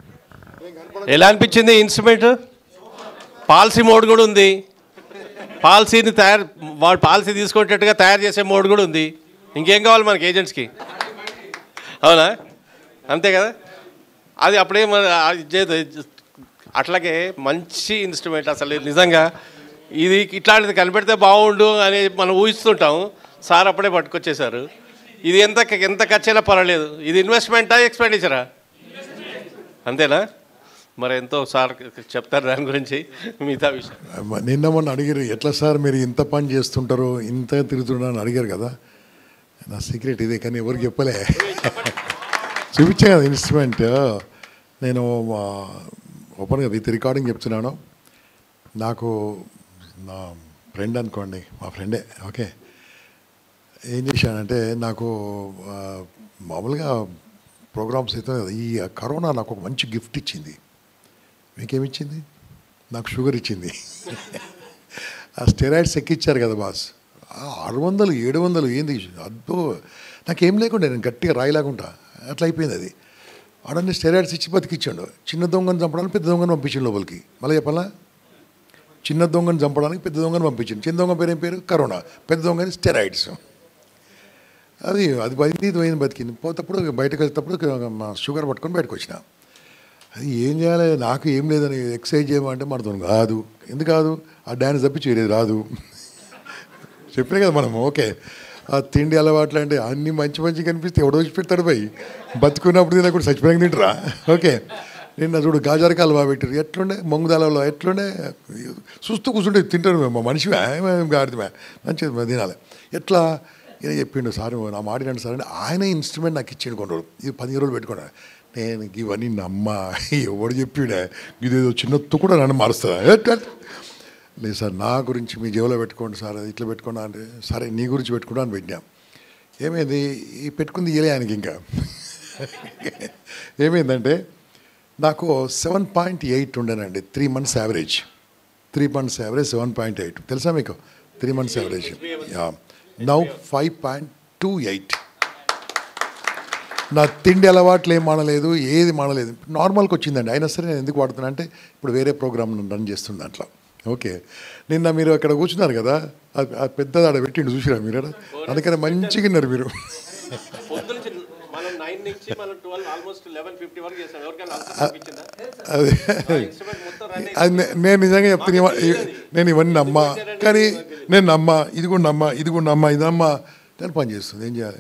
ఎలా అనిపించింది ఇన్స్ట్రుమెంట్ పాలసీ మోడ్ కూడా ఉంది పాలసీని తయారు వాడు పాలసీ తీసుకునేటట్టుగా తయారు చేసే మోడ్ కూడా ఉంది ఇంకేం కావాలి మనకి ఏజెంట్స్కి అవునా అంతే కదా అది అప్పుడే మన అది చేదు- అట్లాగే మంచి ఇన్స్ట్రుమెంట్ అసలు నిజంగా ఇది ఇట్లాంటిది కనిపెడితే బాగుండు అని మనం ఊహిస్తుంటాం సార్ అప్పుడే పట్టుకొచ్చేసారు ఇది ఎంత ఎంత ఖర్చు అయినా పర్వాలేదు ఇది ఇన్వెస్ట్మెంటా ఎక్స్పెండిచరా అంతేనా మరి ఎంతో సార్ చెప్తారు దాని గురించి మిగతా విషయం నిన్న మొన్న అడిగారు ఎట్లా సార్ మీరు ఇంత పని చేస్తుంటారు ఇంత తిరుగుతున్నారు అని అడిగారు కదా నా సీక్రెట్ ఇదే కానీ ఎవరికి చెప్పలే చూపించా కదా ఇన్స్ట్రుమెంట్ నేను ఓపెన్గా విత్ రికార్డింగ్ చెప్తున్నాను నాకు నా ఫ్రెండ్ అనుకోండి మా ఫ్రెండే ఓకే ఏం చేశానంటే నాకు ఆ, మామూలుగా ప్రోగ్రామ్స్ అయితే ఈ కరోనా నాకు ఒక మంచి గిఫ్ట్ ఇచ్చింది మీకేమిచ్చింది నాకు షుగర్ ఇచ్చింది ఆ స్టెరాయిడ్స్ ఎక్కిచ్చారు కదా బాస్ ఆ ఆరు వందలు ఏడు వందలు ఏంది అద్దో నాకేం లేకుండా నేను గట్టిగా రాయిలాగుంటా అట్లా అయిపోయింది అది ఆడన్ని స్టెరాయిడ్స్ ఇచ్చి బతికిచ్చాడు చిన్న దొంగను చంపడానికి పెద్ద దొంగను పంపించాడు లోపలికి మళ్ళీ చెప్పాలా చిన్న దొంగను చంపడానికి పెద్ద దొంగను పంపించింది చిన్న దొంగ పేరు ఏం పేరు కరోనా పెద్ద దొంగని స్టెరాయిడ్స్ అది అది బతికి ఇది పోయింది బతికింది పోతప్పుడు బయటకు వెళ్తేటప్పుడు మా షుగర్ పట్టుకొని బయటకు వచ్చిన అది ఏం చేయాలి నాకు ఏం లేదని ఎక్సర్సైజ్ చేయమంటే మనతో కాదు ఎందుకు కాదు ఆ డ్యాన్స్ తప్పి చేయలేదు రాదు చెప్పినా కదా మనం ఓకే ఆ తిండి అలవాట్లు అంటే అన్ని మంచి మంచి కనిపిస్తే ఎవడో వచ్చి పెడతాడు పోయి బతుకున్నప్పుడు తినకుండా చచ్చిపోయిన తింటరా ఓకే నిన్న చూడు గాజరక హల్వా పెట్టారు ఎట్లుండే మొంగుదాలలో ఎట్లుండే చూస్తూ కూర్చుంటే తింటారు మేము మనిషి గాడితే మంచిది తినాలి ఎట్లా ఈయన చెప్పిండు సార్ నా మాడినండి సార్ అంటే ఆయన ఇన్స్ట్రుమెంట్ నాకు ఇచ్చిండు కొన్ని రోజులు ఇది పది రోజులు పెట్టుకున్నాను నేను ఇవన్నీ నమ్మ ఎవడు చెప్పిడే ఇదేదో చిన్నత్తు కూడా నన్ను మారుస్తుందా ఎట్ ఎట్. లేదు సార్ నా గురించి మీ జేబులో పెట్టుకోండి సార్ అది ఇట్లా పెట్టుకున్నా అంటే సరే నీ గురించి పెట్టుకున్నా అని పెట్టినాం ఏమైంది ఈ పెట్టుకుంది ఇయలే ఆయనకి ఇంకా ఏమైందంటే నాకు సెవెన్ పాయింట్ ఎయిట్ ఉండేనండి three months average three months average seven point eight తెలుసా మీకు three months average yeah now five point two eight నా తిండి అలవాట్లు ఏం మానలేదు ఏది మానలేదు నార్మల్కి వచ్చిందండి అయినా సరే నేను ఎందుకు వాడుతున్నా అంటే ఇప్పుడు వేరే ప్రోగ్రామ్ రన్ చేస్తుంది దాంట్లో ఓకే నిన్న మీరు అక్కడ కూర్చున్నారు కదా ఆ- ఆ పెద్దది ఆడ పెట్టిండు చూసిరా మీరు ఆడ? అందుకని మంచిగా విన్నారు మీరు మనం నైన్ నుంచి మనం ట్వెల్వ్ ఆల్మోస్ట్ లెవెన్ ఫిఫ్టీ వరకు చేసాం ఎవరికైనా అది అది నే- నేను నిజంగా చెప్తాను ఇవ- ఇ- నేను ఇవన్నీ నమ్మా కానీ నేను నమ్మా ఇది కూడా నమ్మా ఇది కూడా నమ్మా ఇది నమ్మా నేను పని చేస్తుంది ఏం చేయాలి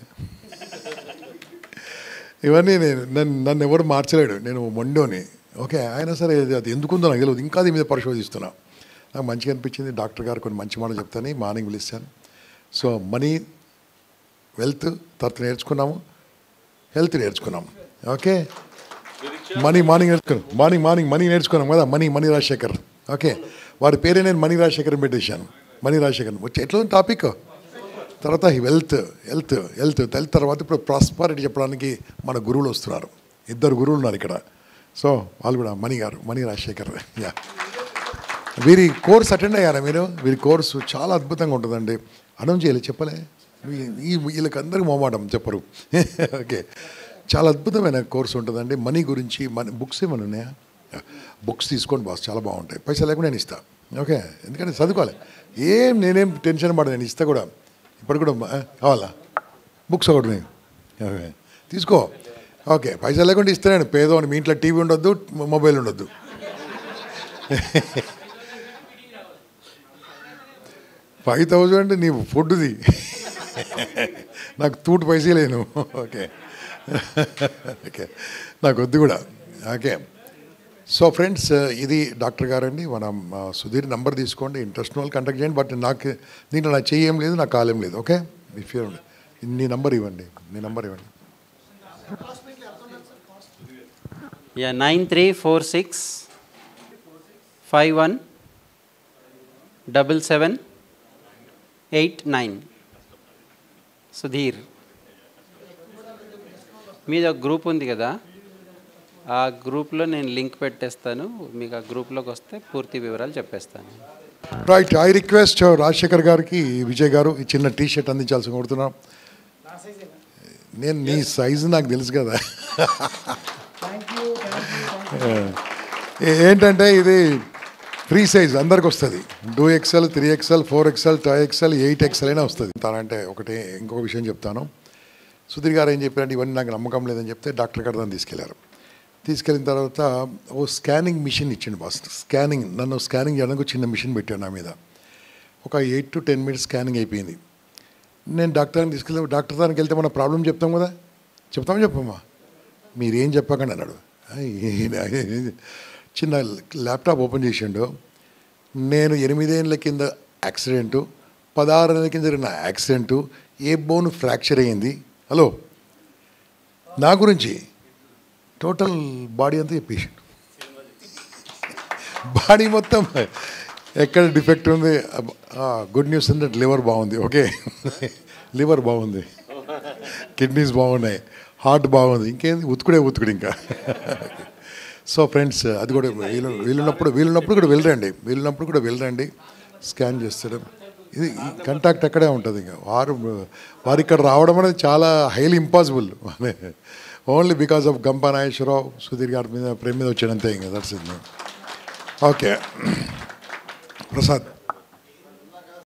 ఇవన్నీ నేను నన్ను నన్ను ఎవరు మార్చలేడు నేను మొండోని ఓకే అయినా సరే ఇది అది ఎందుకుందో నాకు తెలియదు ఇంకా దీని మీద పరిశోధిస్తున్నా నాకు మంచిగా అనిపించింది డాక్టర్ గారు కొన్ని మంచి మాటలు చెప్తాను మార్నింగ్ పిలుస్తాను సో మనీ వెల్త్ తర్వాత నేర్చుకున్నాము హెల్త్ నేర్చుకున్నాము ఓకే మనీ మార్నింగ్ నేర్చుకున్నాం మార్నింగ్ మార్నింగ్ మనీ నేర్చుకున్నాం కదా మనీ మనీ రాజశేఖర్ ఓకే వాడి పేరే నేను మనీ రాజశేఖర్ పెట్టేశాను మనీ రాజశేఖర్ వచ్చి ఎట్లా ఉంది టాపిక్ తర్వాత వెల్త్ హెల్త్ హెల్త్ హెల్త్ తర్వాత ఇప్పుడు ప్రాస్పారిటీ చెప్పడానికి మన గురువులు వస్తున్నారు ఇద్దరు గురువులు ఉన్నారు ఇక్కడ సో వాళ్ళు కూడా మణి గారు మణి రాజశేఖర్ యా వీరి కోర్స్ అటెండ్ అయ్యారా మీరు వీరి కోర్సు చాలా అద్భుతంగా ఉంటుందండి అనౌన్స్ చేయాలి చెప్పలే ఈ- ఈ వీళ్ళకి అందరికి మొమాటం చెప్పరు ఓకే చాలా అద్భుతమైన కోర్స్ ఉంటుందండి మనీ గురించి మన బుక్స్ ఏమైనా ఉన్నాయా బుక్స్ తీసుకోండి బాస్ చాలా బాగుంటాయి పైసలు లేకుండా నేను ఇస్తా ఓకే ఎందుకంటే చదువుకోవాలి ఏం నేనేం టెన్షన్ పడ నేను ఇస్తా కూడా ఇప్పుడు కూడా ఆ, కావాలా బుక్స్ ఒకటి ఉన్నాయి. ఓకే తీసుకో ఓకే పైసలు లేకుండా ఇస్తాను పేదవాడిని మీ ఇంట్లో టీవీ ఉండొద్దు మొబైల్ ఉండొద్దు ఫైవ్ థౌజండ్ నీ ఫుడ్ది నాకు తూటు పైసే లేను ఓకే ఓకే నాకు వద్దు కూడా ఓకే సో ఫ్రెండ్స్ ఇది డాక్టర్ గారండి మనం ఆ, సుధీర్ నంబర్ తీసుకోండి ఇంట్రెస్ట్ వాళ్ళు కాంటాక్ట్ చేయండి బట్ నాకు దీంట్లో నా చెయ్యి ఏం లేదు నాకు కాలేం లేదు ఓకే ఇఫ్ యూ నీ నంబర్ ఇవ్వండి నీ నంబర్ ఇవ్వండి yeah nine three four six five one double seven eight nine Sudheer మీది ఒక గ్రూప్ ఉంది కదా ఆ గ్రూప్లో నేను లింక్ పెట్టేస్తాను మీకు ఆ గ్రూప్లోకి వస్తే పూర్తి వివరాలు చెప్పేస్తాను రైట్ ఐ రిక్వెస్ట్ రాజశేఖర్ గారికి విజయ్ గారు ఈ చిన్న టీ షర్ట్ అందించాల్సి కోరుతున్నాం నేను నీ సైజు నాకు తెలుసు కదా ఏ- ఏంటంటే ఇది ఫ్రీ సైజ్ అందరికి వస్తుంది two XL three XL four XL టై ఎక్స్ఎల్ ఎయిట్ ఎక్స్ఎల్ అయినా వస్తుంది తానంటే ఒకటి ఇంకొక విషయం చెప్తాను సుధీర్ గారు ఏం చెప్పారంటే ఇవన్నీ నాకు నమ్మకం లేదని చెప్తే డాక్టర్ గారు దాన్ని తీసుకెళ్లారు తీసుకెళ్ళిన తర్వాత ఓ స్కానింగ్ మిషన్ ఇచ్చిండు బాస్ స్కానింగ్ నన్ను స్కానింగ్ చేయడానికి ఒక చిన్న మిషన్ పెట్టాడు నా మీద ఒక eight to ten minutes scanning అయిపోయింది నేను డాక్టర్ని తీసుకెళ్ళి డాక్టర్ దానికి వెళ్తే మన ప్రాబ్లం చెప్తాం కదా చెప్తామా చెప్పమ్మా మీరేం చెప్పకండి అన్నాడు "ఐ, చిన్న ల్యాప్టాప్ ఓపెన్ చేసిండు నేను ఎనిమిదేళ్ళ కింద యాక్సిడెంటు పదహారేళ్ళ కింద జరిగిన యాక్సిడెంటు ఏ బోన్ ఫ్రాక్చర్ అయ్యింది హలో నా గురించి టోటల్ బాడీ అంతా చెప్పేసిండు బాడీ మొత్తం ఎక్కడ డిఫెక్ట్ ఉంది గుడ్ న్యూస్ అంటే లివర్ బాగుంది ఓకే లివర్ బాగుంది కిడ్నీస్ బాగున్నాయి హార్ట్ బాగుంది ఇంకేంది ఉతుకుడే ఉతుకుడు ఇంకా సో ఫ్రెండ్స్ అది కూడా వీలు వీలున్నప్పుడు వీలున్నప్పుడు కూడా వెళ్ళరండి వీలున్నప్పుడు కూడా వెళ్ళరండి స్కాన్ చేస్తాడు ఇది కంటాక్ట్ అక్కడే ఉంటుంది ఇంకా వారు వారు ఇక్కడ రావడం అనేది చాలా highly impossible only because of Gampa Nageswararao Sudheer garu మీద ప్రేమ మీద వచ్చాడంతే ఇంకా దట్స్ ఇట్ ఓకే ప్రసాద్